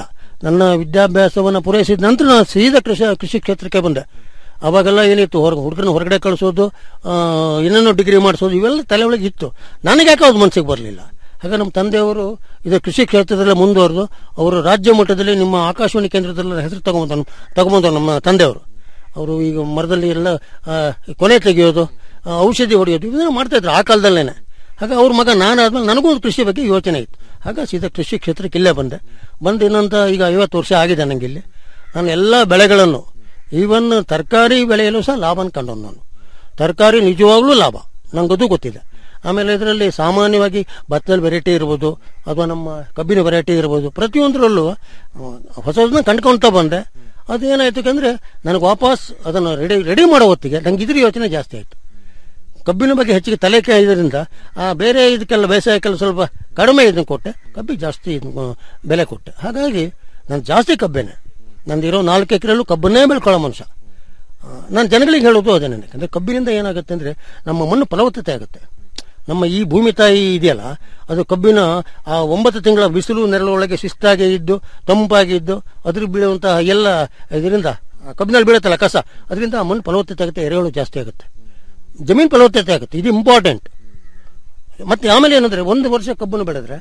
[SPEAKER 15] ನನ್ನ ವಿದ್ಯಾಭ್ಯಾಸವನ್ನು ಪೂರೈಸಿದ ನಂತರ ನಾನು ಸೀದಾ ಕೃಷಿ ಕೃಷಿ ಕ್ಷೇತ್ರಕ್ಕೆ ಬಂದೆ ಅವಾಗೆಲ್ಲ ಏನಿತ್ತು ಹೊರ ಹುಡುಗರನ್ನ ಹೊರಗಡೆ ಕಳಿಸೋದು ಆ, ಏನೇನೋ ಡಿಗ್ರಿ ಮಾಡಿಸೋದು ಇವೆಲ್ಲ ತಲೆ ಒಳಗೆ ಇತ್ತು ನನಗೆ ಯಾಕೆ ಅದು ಮನಸ್ಸಿಗೆ ಬರಲಿಲ್ಲ ಹಾಗೆ ನಮ್ಮ ತಂದೆಯವರು ಇದು ಕೃಷಿ ಕ್ಷೇತ್ರದಲ್ಲೇ ಮುಂದುವರೆದು ಅವರು ರಾಜ್ಯ ಮಟ್ಟದಲ್ಲಿ ನಿಮ್ಮ ಆಕಾಶವಾಣಿ ಕೇಂದ್ರದಲ್ಲ ಹೆಸರು ತಗೊಂಬಂದ ತಗೊಂಬಂದರು ನಮ್ಮ ತಂದೆಯವರು ಅವರು ಈಗ ಮರದಲ್ಲಿ ಎಲ್ಲ ಆ, ಕೊನೆ ತೆಗೆಯೋದು ಆ, ಔಷಧಿ ಹೊಡೆಯೋದು ಇದನ್ನ ಮಾಡ್ತಾ ಇದ್ರು ಆ ಕಾಲದಲ್ಲೇನೆ ಹಾಗೆ ಅವ್ರ ಮಗ ನಾನಾದ್ಮೇಲೆ ನನಗೂ ಒಂದು ಕೃಷಿ ಬಗ್ಗೆ ಯೋಚನೆ ಇತ್ತು ಹಾಗೆ ಸೀದಾ ಕೃಷಿ ಕ್ಷೇತ್ರಕ್ಕೆ ಇಲ್ಲೇ ಬಂದೆ ಬಂದು ಇನ್ನೊಂದು ಈಗ ಐವತ್ತು ವರ್ಷ ಆಗಿದೆ ನನಗೆ ಇಲ್ಲಿ ನಾನು ಎಲ್ಲ ಬೆಳೆಗಳನ್ನು ಈವನ್ ತರಕಾರಿ ಬೆಳೆಯಲು ಸಹ ಲಾಭನ ಕಂಡವನು ನಾನು ತರಕಾರಿ ನಿಜವಾಗ್ಲೂ ಲಾಭ ನಂಗದು ಗೊತ್ತಿದೆ ಆಮೇಲೆ ಇದರಲ್ಲಿ ಸಾಮಾನ್ಯವಾಗಿ ಭತ್ತದಲ್ಲಿ ವೆರೈಟಿ ಇರ್ಬೋದು ಅಥವಾ ನಮ್ಮ ಕಬ್ಬಿನ ವೆರೈಟಿ ಇರ್ಬೋದು ಪ್ರತಿಯೊಂದರಲ್ಲೂ ಹೊಸದನ್ನ ಕಂಡ್ಕೊಳ್ತಾ ಬಂದೆ ಅದೇನಾಯ್ತು ಅಂದ್ರೆ ನನಗೆ ವಾಪಸ್ ಅದನ್ನು ರೆಡಿ ರೆಡಿ ಮಾಡೋ ಹೊತ್ತಿಗೆ ನಂಗೆ ಇದ್ರ ಯೋಚನೆ ಜಾಸ್ತಿ ಆಯ್ತು ಕಬ್ಬಿನ ಬಗ್ಗೆ ಹೆಚ್ಚಿಗೆ ತಲೆ ಇದರಿಂದ ಆ ಬೇರೆ ಇದಕ್ಕೆಲ್ಲ ಬೇಸಾಯಕ್ಕೆಲ್ಲ ಸ್ವಲ್ಪ ಕಡಿಮೆ ಇದನ್ನು ಕೊಟ್ಟೆ ಕಬ್ಬಿಗೆ ಜಾಸ್ತಿ ಇದ್ನ, ಬೆಲೆ ಕೊಟ್ಟೆ ಹಾಗಾಗಿ ನಾನು ಜಾಸ್ತಿ ಕಬ್ಬೇನೆ ನಂದು ಇರೋ ನಾಲ್ಕು ಎಕರೆಲ್ಲೂ ಕಬ್ಬನ್ನೇ ಬೆಳ್ಕೊಳ್ಳೋ ಮನುಷ್ಯ ನಾನು ಜನಗಳಿಗೆ ಹೇಳೋದು ಅದೇ ನನಗೆ ಅಂದರೆ ಕಬ್ಬಿನಿಂದ ಏನಾಗುತ್ತೆ ಅಂದರೆ ನಮ್ಮ ಮಣ್ಣು ಫಲವತ್ತತೆ ಆಗುತ್ತೆ ನಮ್ಮ ಈ ಭೂಮಿ ತಾಯಿ ಇದೆಯಲ್ಲ ಅದು ಕಬ್ಬಿನ ಆ ಒಂಬತ್ತು ತಿಂಗಳ ಬಿಸಿಲು ನೆರಳೊಳಗೆ ಶಿಸ್ತಾಗಿ ಇದ್ದು ತಂಪಾಗಿ ಇದ್ದು ಅದ್ರ ಬೀಳುವಂತಹ ಎಲ್ಲ ಇದರಿಂದ ಆ ಕಬ್ಬಿನಲ್ಲಿ ಬೀಳುತ್ತಲ್ಲ ಕಸ ಅದರಿಂದ ಆ ಮಣ್ಣು ಫಲವತ್ತತೆ ಆಗುತ್ತೆ ಎರೆಹುಳು ಜಾಸ್ತಿ ಆಗುತ್ತೆ ಜಮೀನು ಫಲವತ್ತತೆ ಆಗುತ್ತೆ ಇದು ಇಂಪಾರ್ಟೆಂಟ್ ಮತ್ತೆ ಆಮೇಲೆ ಏನಂದ್ರೆ ಒಂದು ವರ್ಷ ಕಬ್ಬನ್ನು ಬೆಳೆದ್ರೆ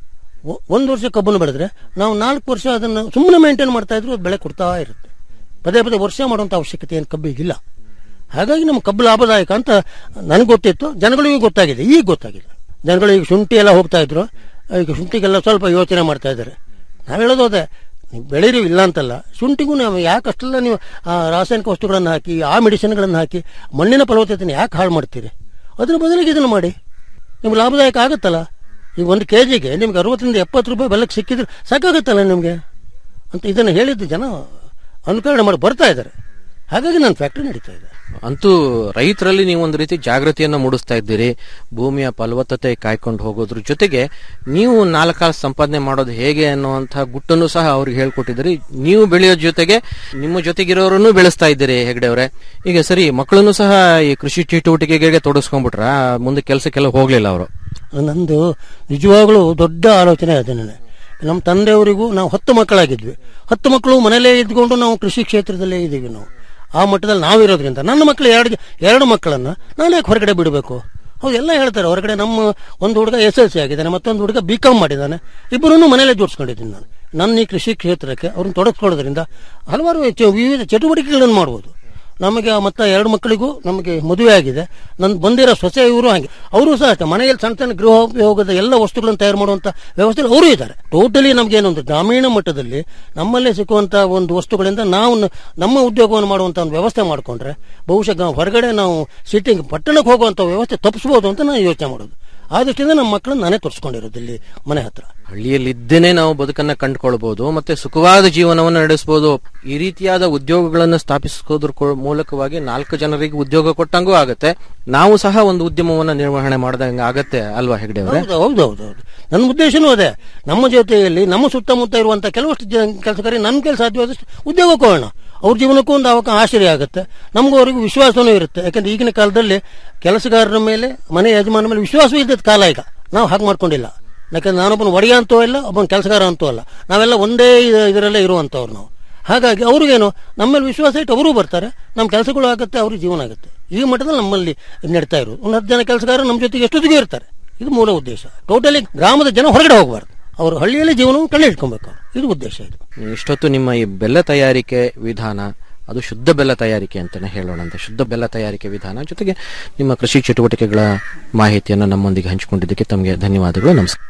[SPEAKER 15] ಒ- ಒಂದು ವರ್ಷ ಕಬ್ಬನ್ನು ಬೆಳೆದ್ರೆ ನಾವು ನಾಲ್ಕು ವರ್ಷ ಅದನ್ನು ಸುಮ್ಮನೆ ಮೇಂಟೈನ್ ಮಾಡ್ತಾ ಇದ್ರು ಅದು ಬೆಳೆ ಕೊಡ್ತಾ ಇರುತ್ತೆ ಪದೇ ಪದೇ ವರ್ಷ ಮಾಡುವಂಥ ಅವಶ್ಯಕತೆ ಏನು ಕಬ್ಬಿಗಿಲ್ಲ ಹಾಗಾಗಿ ನಮ್ಮ ಕಬ್ಬು ಲಾಭದಾಯಕ ಅಂತ ನನಗೆ ಗೊತ್ತಿತ್ತು ಜನಗಳಿಗೂ ಗೊತ್ತಾಗಿದೆ ಈಗ ಗೊತ್ತಾಗಿದೆ ಜನಗಳು ಈಗ ಶುಂಠಿ ಎಲ್ಲ ಹೋಗ್ತಾ ಇದ್ರು ಈಗ ಶುಂಠಿಗೆಲ್ಲ ಸ್ವಲ್ಪ ಯೋಚನೆ ಮಾಡ್ತಾ ಇದ್ದಾರೆ ನಾವು ಹೇಳೋದು ಅದೇ ನೀವು ಬೆಳೀರಿ ಇಲ್ಲ ಅಂತಲ್ಲ ಶುಂಠಿಗೂ ನಾವು ಯಾಕೆ ಅಷ್ಟೆಲ್ಲ ನೀವು ಆ ರಾಸಾಯನಿಕ ವಸ್ತುಗಳನ್ನು ಹಾಕಿ ಆ ಮೆಡಿಸಿನ್ಗಳನ್ನು ಹಾಕಿ ಮಣ್ಣಿನ ಫಲವತ್ತತೆಯನ್ನು ಯಾಕೆ ಹಾಳು ಮಾಡ್ತೀರಿ ಅದ್ರ ಬದಲಿಗೆ ಇದನ್ನು ಮಾಡಿ ನಿಮ್ಗೆ ಲಾಭದಾಯಕ ಆಗುತ್ತಲ್ಲ ಈಗ ಒಂದು ಕೆ ಜಿಗೆ ನಿಮ್ಗೆ ಅರವತ್ತರಿಂದ ಎಪ್ಪತ್ತು ರೂಪಾಯಿ ಬೆಲೆಗೆ ಸಿಕ್ಕಿದ್ರೆ ಸಾಕಾಗುತ್ತಲ್ಲ ನಿಮಗೆ ಅಂತ ಇದನ್ನು ಹೇಳಿದ್ದು ಜನ ಅನುಕರಣೆ ಮಾಡಿ ಬರ್ತಾ ಇದ್ದಾರೆ ಹಾಗಾಗಿ ನನ್ನ ಫ್ಯಾಕ್ಟ್ರಿ ನಡೀತಾ ಇದೆ
[SPEAKER 14] ಅಂತೂ ರೈತರಲ್ಲಿ ನೀವು ಒಂದು ರೀತಿ ಜಾಗೃತಿಯನ್ನ ಮೂಡಿಸ್ತಾ ಇದ್ದೀರಿ ಭೂಮಿಯ ಫಲವತ್ತತೆ ಕಾಯ್ಕೊಂಡು ಹೋಗೋದ್ರ ಜೊತೆಗೆ ನೀವು ನಾಲ್ಕಾಲು ಸಂಪಾದನೆ ಮಾಡೋದು ಹೇಗೆ ಅನ್ನುವಂತಹ ಗುಟ್ಟನ್ನು ಸಹ ಅವ್ರಿಗೆ ಹೇಳ್ಕೊಟ್ಟಿದ್ದೀರಿ ನೀವು ಬೆಳೆಯೋ ಜೊತೆಗೆ ನಿಮ್ಮ ಜೊತೆಗಿರೋರನ್ನು ಬೆಳೆಸ್ತಾ ಇದ್ದೀರಿ ಹೆಗ್ಡೆ ಅವರೇ ಈಗ ಸರಿ ಮಕ್ಕಳನ್ನು ಸಹ ಈ ಕೃಷಿ ಚಟುವಟಿಕೆಗೆ ತೊಡಗಿಸ್ಕೊಂಡ್ಬಿಟ್ರ ಮುಂದೆ ಕೆಲಸಕ್ಕೆಲ್ಲ ಹೋಗ್ಲಿಲ್ಲ ಅವರು
[SPEAKER 15] ನಂದು ನಿಜವಾಗ್ಲೂ ದೊಡ್ಡ ಆಲೋಚನೆ ಇದೆ ನನಗೆ ನಮ್ಮ ತಂದೆಯವರಿಗೂ ನಾವು ಹತ್ತು ಮಕ್ಕಳಾಗಿದ್ವಿ ಹತ್ತು ಮಕ್ಕಳು ಮನೇಲೇ ಇದ್ಕೊಂಡು ನಾವು ಕೃಷಿ ಕ್ಷೇತ್ರದಲ್ಲೇ ಇದ್ದೀವಿ ನಾವು ಆ ಮಟ್ಟದಲ್ಲಿ ನಾವಿರೋದ್ರಿಂದ ನನ್ನ ಮಕ್ಕಳು ಎರಡು ಎರಡು ಮಕ್ಕಳನ್ನ ನಾನು ಯಾಕೆ ಹೊರಗಡೆ ಬಿಡಬೇಕು ಹೌದು ಎಲ್ಲ ಹೇಳ್ತಾರೆ ಹೊರಗಡೆ ನಮ್ಮ ಒಂದು ಹುಡುಗ ಎಸ್ ಎಲ್ ಸಿ ಆಗಿದ್ದಾನೆ ಮತ್ತೊಂದು ಹುಡುಗ ಬಿ ಕಾಮ್ ಮಾಡಿದ್ದಾನೆ ಇಬ್ಬರನ್ನು ಮನೇಲೆ ಜೋಡಿಸ್ಕೊಂಡಿದ್ದೀನಿ ನಾನು ನನ್ನ ಈ ಕೃಷಿ ಕ್ಷೇತ್ರಕ್ಕೆ ಅವ್ರನ್ನ ತೊಡಗಿಸ್ಕೊಳ್ಳೋದ್ರಿಂದ ಹಲವಾರು ಚ- ವಿವಿಧ ಚಟುವಟಿಕೆಗಳನ್ನು ಮಾಡ್ಬೋದು ನಮಗೆ ಆ ಮತ್ತೆ ಎರಡು ಮಕ್ಕಳಿಗೂ ನಮಗೆ ಮದುವೆ ಆಗಿದೆ ನನ್ ಬಂದಿರೋ ಸೊಸೆ ಇವರು ಹಾಗೆ ಅವರು ಸಹ ಅಷ್ಟೇ ಮನೆಯಲ್ಲಿ ಸಣ್ಣ ಸಣ್ಣ ಗೃಹೋಪಯೋಗದ ಎಲ್ಲ ವಸ್ತುಗಳನ್ನು ತಯಾರು ಮಾಡುವಂತ ವ್ಯವಸ್ಥೆ ಅವರು ಇದ್ದಾರೆ ಟೋಟಲಿ ನಮ್ಗೆ ಏನೊಂದು ಗ್ರಾಮೀಣ ಮಟ್ಟದಲ್ಲಿ ನಮ್ಮಲ್ಲೇ ಸಿಕ್ಕುವಂತ ಒಂದು ವಸ್ತುಗಳಿಂದ ನಾವು ನ- ನಮ್ಮ ಉದ್ಯೋಗವನ್ನು ಮಾಡುವಂತ ಒಂದು ವ್ಯವಸ್ಥೆ ಮಾಡಿಕೊಂಡ್ರೆ ಬಹುಶಃ ಗ- ಹೊರಗಡೆ ನಾವು ಸಿಟಿಂಗ್ ಪಟ್ಟಣಕ್ಕೆ ಹೋಗುವಂತ ವ್ಯವಸ್ಥೆ ತಪ್ಪಿಸ್ಬೋದು ಅಂತ ನಾನು ಯೋಚನೆ ಮಾಡೋದು ಆ ದೃಷ್ಟಿಯಿಂದ ನಮ್ಮ ಮಕ್ಕಳನ್ನ ನಾನೇ ತೋರಿಸ್ಕೊಂಡಿರೋದು ಇಲ್ಲಿ ಮನೆ ಹತ್ರ
[SPEAKER 14] ಹಳ್ಳಿಯಲ್ಲಿದ್ದೇನೆ ನಾವು ಬದುಕನ್ನ ಕಂಡುಕೊಳ್ಬಹುದು ಮತ್ತೆ ಸುಖವಾದ ಜೀವನವನ್ನು ನಡೆಸಬಹುದು ಈ ರೀತಿಯಾದ ಉದ್ಯೋಗಗಳನ್ನು ಸ್ಥಾಪಿಸೋದ್ರ ಕೊ- ಮೂಲಕವಾಗಿ ನಾಲ್ಕು ಜನರಿಗೆ ಉದ್ಯೋಗ ಕೊಟ್ಟಂಗೂ ಆಗತ್ತೆ ನಾವು ಸಹ ಒಂದು ಉದ್ಯಮವನ್ನ ನಿರ್ವಹಣೆ ಮಾಡ್ದಂಗ ಆಗತ್ತೆ ಅಲ್ವಾ ಹೆಗ್ಡೆ ಅವರೇ
[SPEAKER 15] ಹೌದು ಹೌದು ಹೌದು ಹೌದು ನನ್ನ ಉದ್ದೇಶನೂ ಅದೇ ನಮ್ಮ ಜೊತೆಯಲ್ಲಿ ನಮ್ಮ ಸುತ್ತಮುತ್ತ ಇರುವಂತ ಕೆಲವಷ್ಟು ಕೆಲಸಗಾರಿ ನನ್ನ ಕೆಲಸ ಸಾಧ್ಯವಾದಷ್ಟು ಉದ್ಯೋಗ ಕೊಡೋಣ ಅವ್ರ ಜೀವನಕ್ಕೂ ಒಂದು ಅವಕಾಶ ಆಶ್ಚರ್ಯ ಆಗುತ್ತೆ ನಮಗೂ ಅವರಿಗೂ ವಿಶ್ವಾಸನೂ ಇರುತ್ತೆ ಯಾಕಂದ್ರೆ ಈಗಿನ ಕಾಲದಲ್ಲಿ ಕೆಲಸಗಾರರ ಮೇಲೆ ಮನೆ ಯಜಮಾನ ಮೇಲೆ ವಿಶ್ವಾಸ ಇದ್ದದ ಕಾಲ ಈಗ ನಾವು ಹಾಗೆ ಮಾಡ್ಕೊಂಡಿಲ್ಲ ಯಾಕಂದ್ರೆ ನಾನೊಬ್ಬನ ಒಡೆಯ ಅಂತೂ ಇಲ್ಲ ಒಬ್ಬನ ಕೆಲಸಗಾರ ಅಂತೂ ಅಲ್ಲ ನಾವೆಲ್ಲ ಒಂದೇ ಇದ- ಇದರಲ್ಲೇ ಇರುವಂತವ್ರು ನಾವು ಹಾಗಾಗಿ ಅವ್ರಿಗೇನು ನಮ್ಮ ಮೇಲೆ ವಿಶ್ವಾಸ ಇಟ್ಟು ಅವರು ಬರ್ತಾರೆ ನಮ್ಮ ಕೆಲಸಗಳು ಆಗುತ್ತೆ ಅವ್ರಿಗೆ ಜೀವನ ಆಗುತ್ತೆ ಈ ಮಟ್ಟದಲ್ಲಿ ನಮ್ಮಲ್ಲಿ ನಡೀತಾ ಇರೋದು ಒಂದು ಹತ್ತು ಜನ ಕೆಲಸಗಾರರು ನಮ್ಮ ಜೊತೆಗೆ ಎಷ್ಟೊತ್ತಿಗೂ ಇರ್ತಾರೆ ಇದು ಮೂಲ ಉದ್ದೇಶ ಟೋಟಲಿ ಗ್ರಾಮದ ಜನ ಹೊರಗಡೆ ಹೋಗಬಾರ್ದು ಅವರು ಹಳ್ಳಿಯಲ್ಲಿ ಜೀವನವನ್ನು ಕಂಡು ಇಟ್ಕೊಬೇಕು ಇದು ಉದ್ದೇಶ ಇದು
[SPEAKER 14] ಇಷ್ಟೊತ್ತು ನಿಮ್ಮ ಈ ಬೆಲ್ಲ ತಯಾರಿಕೆ ವಿಧಾನ ಅದು ಶುದ್ಧ ಬೆಲ್ಲ ತಯಾರಿಕೆ ಅಂತಾನೆ ಹೇಳೋಣ ಅಂತ ಶುದ್ಧ ಬೆಲ್ಲ ತಯಾರಿಕೆ ವಿಧಾನ ಜೊತೆಗೆ ನಿಮ್ಮ ಕೃಷಿ ಚಟುವಟಿಕೆಗಳ ಮಾಹಿತಿಯನ್ನು ನಮ್ಮೊಂದಿಗೆ ಹಂಚಿಕೊಂಡಿದ್ದಕ್ಕೆ ತಮಗೆ ಧನ್ಯವಾದಗಳು ನಮಸ್ಕಾರ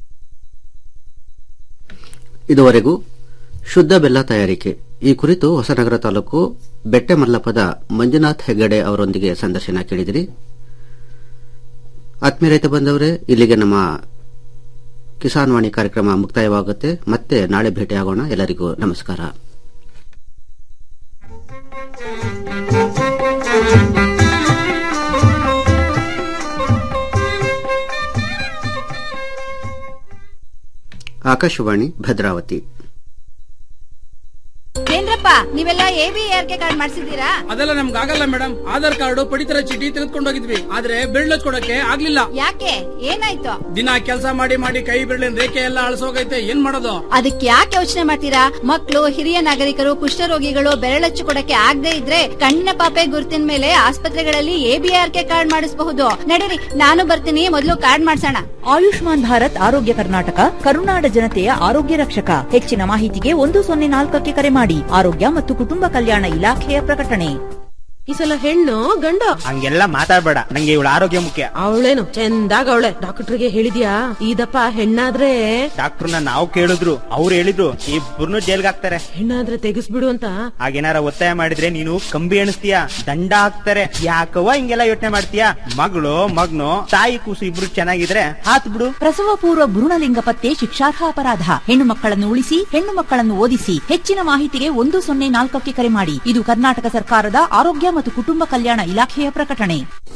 [SPEAKER 1] ಇದುವರೆಗೂ ಶುದ್ಧ ಬೆಲ್ಲ ತಯಾರಿಕೆ ಈ ಕುರಿತು ಹೊಸನಗರ ತಾಲೂಕು ಬೆಟ್ಟೆಮಲ್ಲಪದ ಮಂಜುನಾಥ್ ಹೆಗ್ಗಡೆ ಅವರೊಂದಿಗೆ ಸಂದರ್ಶನ ಕೇಳಿದಿರಿ ಆತ್ಮೀಯ ರೈತ ಬಂದವರೇ ಇಲ್ಲಿಗೆ ನಮ್ಮ ಕಿಸಾನ್ ವಾಣಿ ಕಾರ್ಯಕ್ರಮ ಮುಕ್ತಾಯವಾಗುತ್ತೆ ಮತ್ತೆ ನಾಳೆ ಭೇಟಿಯಾಗೋಣ ಎಲ್ಲರಿಗೂ ನಮಸ್ಕಾರ ಆಕಾಶವಾಣಿ ಭದ್ರಾವತಿ
[SPEAKER 16] ಏನ್ರಪ್ಪ
[SPEAKER 7] ನೀವೆಲ್ಲ A B R K card ಮಾಡಿಸಿದೀರಾ
[SPEAKER 16] ಅದೆಲ್ಲ ನಮ್ಗೆ ಆಗಲ್ಲ ಮೇಡಮ್ ಆಧಾರ್ ಕಾರ್ಡ್ ಪಡಿತರ ಚೀಟಿ ತೆಗೆದುಕೊಂಡು ಹೋಗಿದ್ವಿ ಆದ್ರೆ ಬಿರ್ಳ್ ಕೊಡಕ್ಕೆ ಆಗ್ಲಿಲ್ಲ
[SPEAKER 7] ಯಾಕೆ ಏನಾಯ್ತು
[SPEAKER 16] ದಿನ ಕೆಲಸ ಮಾಡಿ ಮಾಡಿ ಕೈ ಬಿರ್ಳಿನ ರೇಖೆ ಎಲ್ಲ ಅಳಸೋಗೈತೆ ಏನ್ ಮಾಡೋದು
[SPEAKER 7] ಅದಕ್ಕೆ ಯಾಕೆ ಯೋಚನೆ ಮಾಡ್ತೀರಾ ಮಕ್ಕಳು ಹಿರಿಯ ನಾಗರಿಕರು ಕುಷ್ಠರೋಗಿಗಳು ಬೆರಳಚ್ಚು ಕೊಡಕ್ಕೆ ಆಗದೆ ಇದ್ರೆ ಕಣ್ಣಿನ ಪಾಪೆ ಗುರುತಿನ ಮೇಲೆ ಆಸ್ಪತ್ರೆಗಳಲ್ಲಿ ಎಬಿಆರ್ ಕೆ ಕಾರ್ಡ್ ಮಾಡಿಸಬಹುದು ನಡೀರಿ ನಾನು ಬರ್ತೀನಿ ಮೊದಲು ಕಾರ್ಡ್ ಮಾಡ್ಸೋಣ
[SPEAKER 8] ಆಯುಷ್ಮಾನ್ ಭಾರತ್ ಆರೋಗ್ಯ ಕರ್ನಾಟಕ ಕರುನಾಡ ಜನತೆಯ ಆರೋಗ್ಯ ರಕ್ಷಕ ಹೆಚ್ಚಿನ ಮಾಹಿತಿಗೆ ಒಂದು ಸೊನ್ನೆ ನಾಲ್ಕಕ್ಕೆ ಕರೆ ಮಾಡಿ ಆರೋಗ್ಯ ಮತ್ತು ಕುಟುಂಬ ಕಲ್ಯಾಣ ಇಲಾಖೆಯ ಪ್ರಕಟಣೆ
[SPEAKER 10] ಈ ಸಲ ಹೆಣ್ಣು ಗಂಡ
[SPEAKER 13] ಹಂಗೆಲ್ಲ ಮಾತಾಡ್ಬೇಡ ನಂಗೆ ಇವಳ ಆರೋಗ್ಯ ಮುಖ್ಯ
[SPEAKER 10] ಅವಳೇನು ಚಂದಾಗ ಅವಳೆ ಡಾಕ್ಟರ್ಗೆ ಹೇಳಿದ್ಯಾ ಇದಪ್ಪ ಹೆಣ್ಣಾದ್ರೆ
[SPEAKER 13] ಡಾಕ್ಟರ್ನ ನಾವು ಕೇಳಿದ್ರು ಅವ್ರು ಹೇಳಿದ್ರು ಇಬ್ಬರನ್ನು ಜೈಲ್ಗೆ ಹಾಕ್ತಾರೆ
[SPEAKER 10] ಹೆಣ್ಣಾದ್ರೆ ತೆಗಿಸ್ಬಿಡು ಅಂತ
[SPEAKER 13] ಹಾಗೇನಾರ ಒತ್ತಾಯ ಮಾಡಿದ್ರೆ ನೀನು ಕಂಬಿ ಎಣಿಸ್ತೀಯ ದಂಡ ಹಾಕ್ತಾರೆ ಯಾಕವ್ವ ಹಿಂಗೆಲ್ಲ ಯೋಚನೆ ಮಾಡ್ತೀಯ ಮಗಳು ಮಗ್ನು ತಾಯಿ ಕೂಸು ಇಬ್ರು ಚೆನ್ನಾಗಿದ್ರೆ ಹಾತ್ ಬಿಡು
[SPEAKER 8] ಪ್ರಸವ ಪೂರ್ವ ಭ್ರೂಣಲಿಂಗ ಪತ್ತೆ ಶಿಕ್ಷಾರ್ಹ ಅಪರಾಧ ಹೆಣ್ಣು ಮಕ್ಕಳನ್ನು ಉಳಿಸಿ ಹೆಣ್ಣು ಮಕ್ಕಳನ್ನು ಓದಿಸಿ ಹೆಚ್ಚಿನ ಮಾಹಿತಿಗೆ ಒಂದು ಸೊನ್ನೆ ನಾಲ್ಕಕ್ಕೆ ಕರೆ ಮಾಡಿ ಇದು ಕರ್ನಾಟಕ ಸರ್ಕಾರದ ಆರೋಗ್ಯ ಮತ್ತು ಕುಟುಂಬ ಕಲ್ಯಾಣ ಇಲಾಖೆಯ ಪ್ರಕಟಣೆ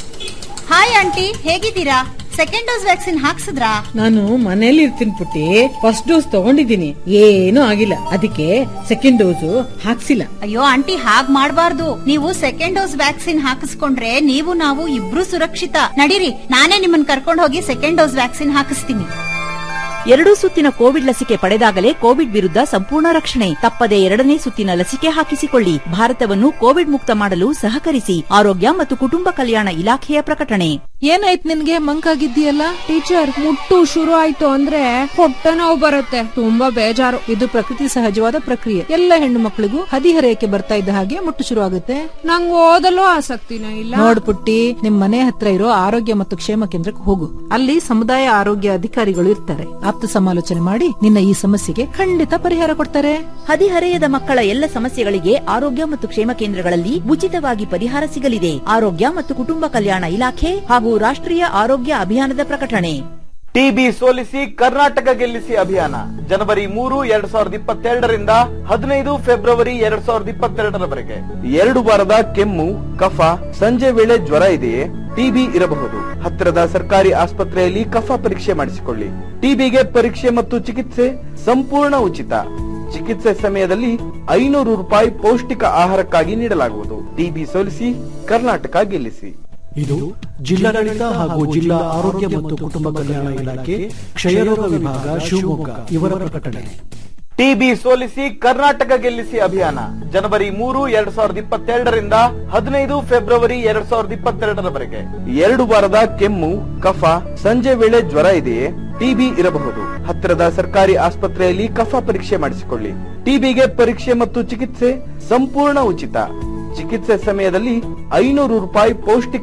[SPEAKER 7] ಹಾಯ್ ಆಂಟಿ ಹೇಗಿದ್ದೀರಾ ಸೆಕೆಂಡ್ ಡೋಸ್ ವ್ಯಾಕ್ಸಿನ್ ಹಾಕ್ಸಿದ್ರಾ
[SPEAKER 10] ನಾನು ಮನೇಲಿ ಇರ್ತೀನಿ ಪುಟ್ಟಿ ಫಸ್ಟ್ ಡೋಸ್ ತಗೊಂಡಿದ್ದೀನಿ ಏನೂ ಆಗಿಲ್ಲ ಅದಕ್ಕೆ ಸೆಕೆಂಡ್ ಡೋಸ್ ಹಾಕ್ಸಿಲ್ಲ
[SPEAKER 7] ಅಯ್ಯೋ ಆಂಟಿ ಹಾಗ್ ಮಾಡ್ಬಾರ್ದು ನೀವು ಸೆಕೆಂಡ್ ಡೋಸ್ ವ್ಯಾಕ್ಸಿನ್ ಹಾಕಿಸ್ಕೊಂಡ್ರೆ ನೀವು ನಾವು ಇಬ್ರು ಸುರಕ್ಷಿತ ನಡೀರಿ ನಾನೇ ನಿಮ್ಮನ್ನ ಕರ್ಕೊಂಡು ಹೋಗಿ ಸೆಕೆಂಡ್ ಡೋಸ್ ವ್ಯಾಕ್ಸಿನ್ ಹಾಕಿಸ್ತೀನಿ
[SPEAKER 8] ಎರಡೂ ಸುತ್ತಿನ ಕೋವಿಡ್ ಲಸಿಕೆ ಪಡೆದಾಗಲೇ ಕೋವಿಡ್ ವಿರುದ್ಧ ಸಂಪೂರ್ಣ ರಕ್ಷಣೆ ತಪ್ಪದೆ ಎರಡನೇ ಸುತ್ತಿನ ಲಸಿಕೆ ಹಾಕಿಸಿಕೊಳ್ಳಿ ಭಾರತವನ್ನು ಕೋವಿಡ್ ಮುಕ್ತ ಮಾಡಲು ಸಹಕರಿಸಿ ಆರೋಗ್ಯ ಮತ್ತು ಕುಟುಂಬ ಕಲ್ಯಾಣ ಇಲಾಖೆಯ ಪ್ರಕಟಣೆ
[SPEAKER 10] ಏನಾಯ್ತು ನಿನ್ಗೆ ಮಂಕಾಗಿದ್ದೀಯಲ್ಲ ಟೀಚರ್ ಮುಟ್ಟು ಶುರು ಆಯ್ತು ಅಂದ್ರೆ ಹೊಟ್ಟೆ ನೋವು ಬರುತ್ತೆ ತುಂಬಾ ಬೇಜಾರು ಇದು ಪ್ರಕೃತಿ ಸಹಜವಾದ ಪ್ರಕ್ರಿಯೆ ಎಲ್ಲ ಹೆಣ್ಣು ಮಕ್ಕಳಿಗೂ ಹದಿಹರೆಯಕ್ಕೆ ಬರ್ತಾ ಇದ್ದ ಹಾಗೆ ಮುಟ್ಟು ಶುರು ಆಗುತ್ತೆ ನಂಗೆ ಓದಲು ಆಸಕ್ತಿನೇ ಇಲ್ಲ ನೋಡ್ ಪುಟ್ಟಿ ನಿಮ್ ಮನೆ ಹತ್ರ ಇರೋ ಆರೋಗ್ಯ ಮತ್ತು ಕ್ಷೇಮ ಕೇಂದ್ರಕ್ಕೆ ಹೋಗು ಅಲ್ಲಿ ಸಮುದಾಯ ಆರೋಗ್ಯ ಅಧಿಕಾರಿಗಳು ಇರ್ತಾರೆ ಆಪ್ತ ಸಮಾಲೋಚನೆ ಮಾಡಿ ನಿನ್ನ ಈ ಸಮಸ್ಯೆಗೆ ಖಂಡಿತ ಪರಿಹಾರ ಕೊಡ್ತಾರೆ
[SPEAKER 8] ಹದಿಹರೆಯದ ಮಕ್ಕಳ ಎಲ್ಲ ಸಮಸ್ಯೆಗಳಿಗೆ ಆರೋಗ್ಯ ಮತ್ತು ಕ್ಷೇಮ ಕೇಂದ್ರಗಳಲ್ಲಿ ಉಚಿತವಾಗಿ ಪರಿಹಾರ ಸಿಗಲಿದೆ ಆರೋಗ್ಯ ಮತ್ತು ಕುಟುಂಬ ಕಲ್ಯಾಣ ಇಲಾಖೆ ಹಾಗೂ ರಾಷ್ಟ್ರೀಯ ಆರೋಗ್ಯ ಅಭಿಯಾನದ ಪ್ರಕಟಣೆ
[SPEAKER 17] ಟಿಬಿ ಸೋಲಿಸಿ ಕರ್ನಾಟಕ ಗೆಲ್ಲಿಸಿ ಅಭಿಯಾನ ಜನವರಿ ಮೂರು ಎರಡ್ ಸಾವಿರದ ಇಪ್ಪತ್ತೆರಡರಿಂದ ಹದಿನೈದು ಫೆಬ್ರವರಿ ಎರಡ್ ಸಾವಿರದ ಇಪ್ಪತ್ತೆರಡರವರೆಗೆ ಎರಡು ವಾರದ ಕೆಮ್ಮು ಕಫ ಸಂಜೆ ವೇಳೆ ಜ್ವರ ಇದೆಯೇ ಟಿಬಿ ಇರಬಹುದು ಹತ್ತಿರದ ಸರ್ಕಾರಿ ಆಸ್ಪತ್ರೆಯಲ್ಲಿ ಕಫ ಪರೀಕ್ಷೆ ಮಾಡಿಸಿಕೊಳ್ಳಿ ಟಿಬಿಗೆ ಪರೀಕ್ಷೆ ಮತ್ತು ಚಿಕಿತ್ಸೆ ಸಂಪೂರ್ಣ ಉಚಿತ ಚಿಕಿತ್ಸೆ ಸಮಯದಲ್ಲಿ ಐನೂರು ರೂಪಾಯಿ ಪೌಷ್ಟಿಕ ಆಹಾರಕ್ಕಾಗಿ ನೀಡಲಾಗುವುದು ಟಿಬಿ ಸೋಲಿಸಿ ಕರ್ನಾಟಕ ಗೆಲ್ಲಿಸಿ
[SPEAKER 18] ಇದು ಜಿಲ್ಲಾಡಳಿತ ಹಾಗೂ ಜಿಲ್ಲಾ ಆರೋಗ್ಯ ಮತ್ತು ಕುಟುಂಬ ಕಲ್ಯಾಣ ಇಲಾಖೆ ಕ್ಷಯರೋಗ ವಿಭಾಗ ಶಿವಮೊಗ್ಗ ಇವರ ಪ್ರಕಟಣೆ
[SPEAKER 17] ಟಿಬಿ ಸೋಲಿಸಿ ಕರ್ನಾಟಕ ಗೆಲ್ಲಿಸಿ ಅಭಿಯಾನ ಜನವರಿ ಮೂರು ಎರಡ್ ಸಾವಿರದ ಇಪ್ಪತ್ತೆರಡರಿಂದ ಹದಿನೈದು ಫೆಬ್ರವರಿ ಎರಡ್ ಸಾವಿರದ ಇಪ್ಪತ್ತೆರಡರವರೆಗೆ ಎರಡು ವಾರದ ಕೆಮ್ಮು ಕಫ ಸಂಜೆ ವೇಳೆ ಜ್ವರ ಇದೆಯೇ ಟಿಬಿ ಇರಬಹುದು ಹತ್ತಿರದ ಸರ್ಕಾರಿ ಆಸ್ಪತ್ರೆಯಲ್ಲಿ ಕಫ ಪರೀಕ್ಷೆ ಮಾಡಿಸಿಕೊಳ್ಳಿ ಟಿಬಿಗೆ ಪರೀಕ್ಷೆ ಮತ್ತು ಚಿಕಿತ್ಸೆ ಸಂಪೂರ್ಣ ಉಚಿತ ಚಿಕಿತ್ಸೆ ಸಮಯದಲ್ಲಿ ಐನೂರು ರೂಪಾಯಿ ಪೌಷ್ಟಿಕ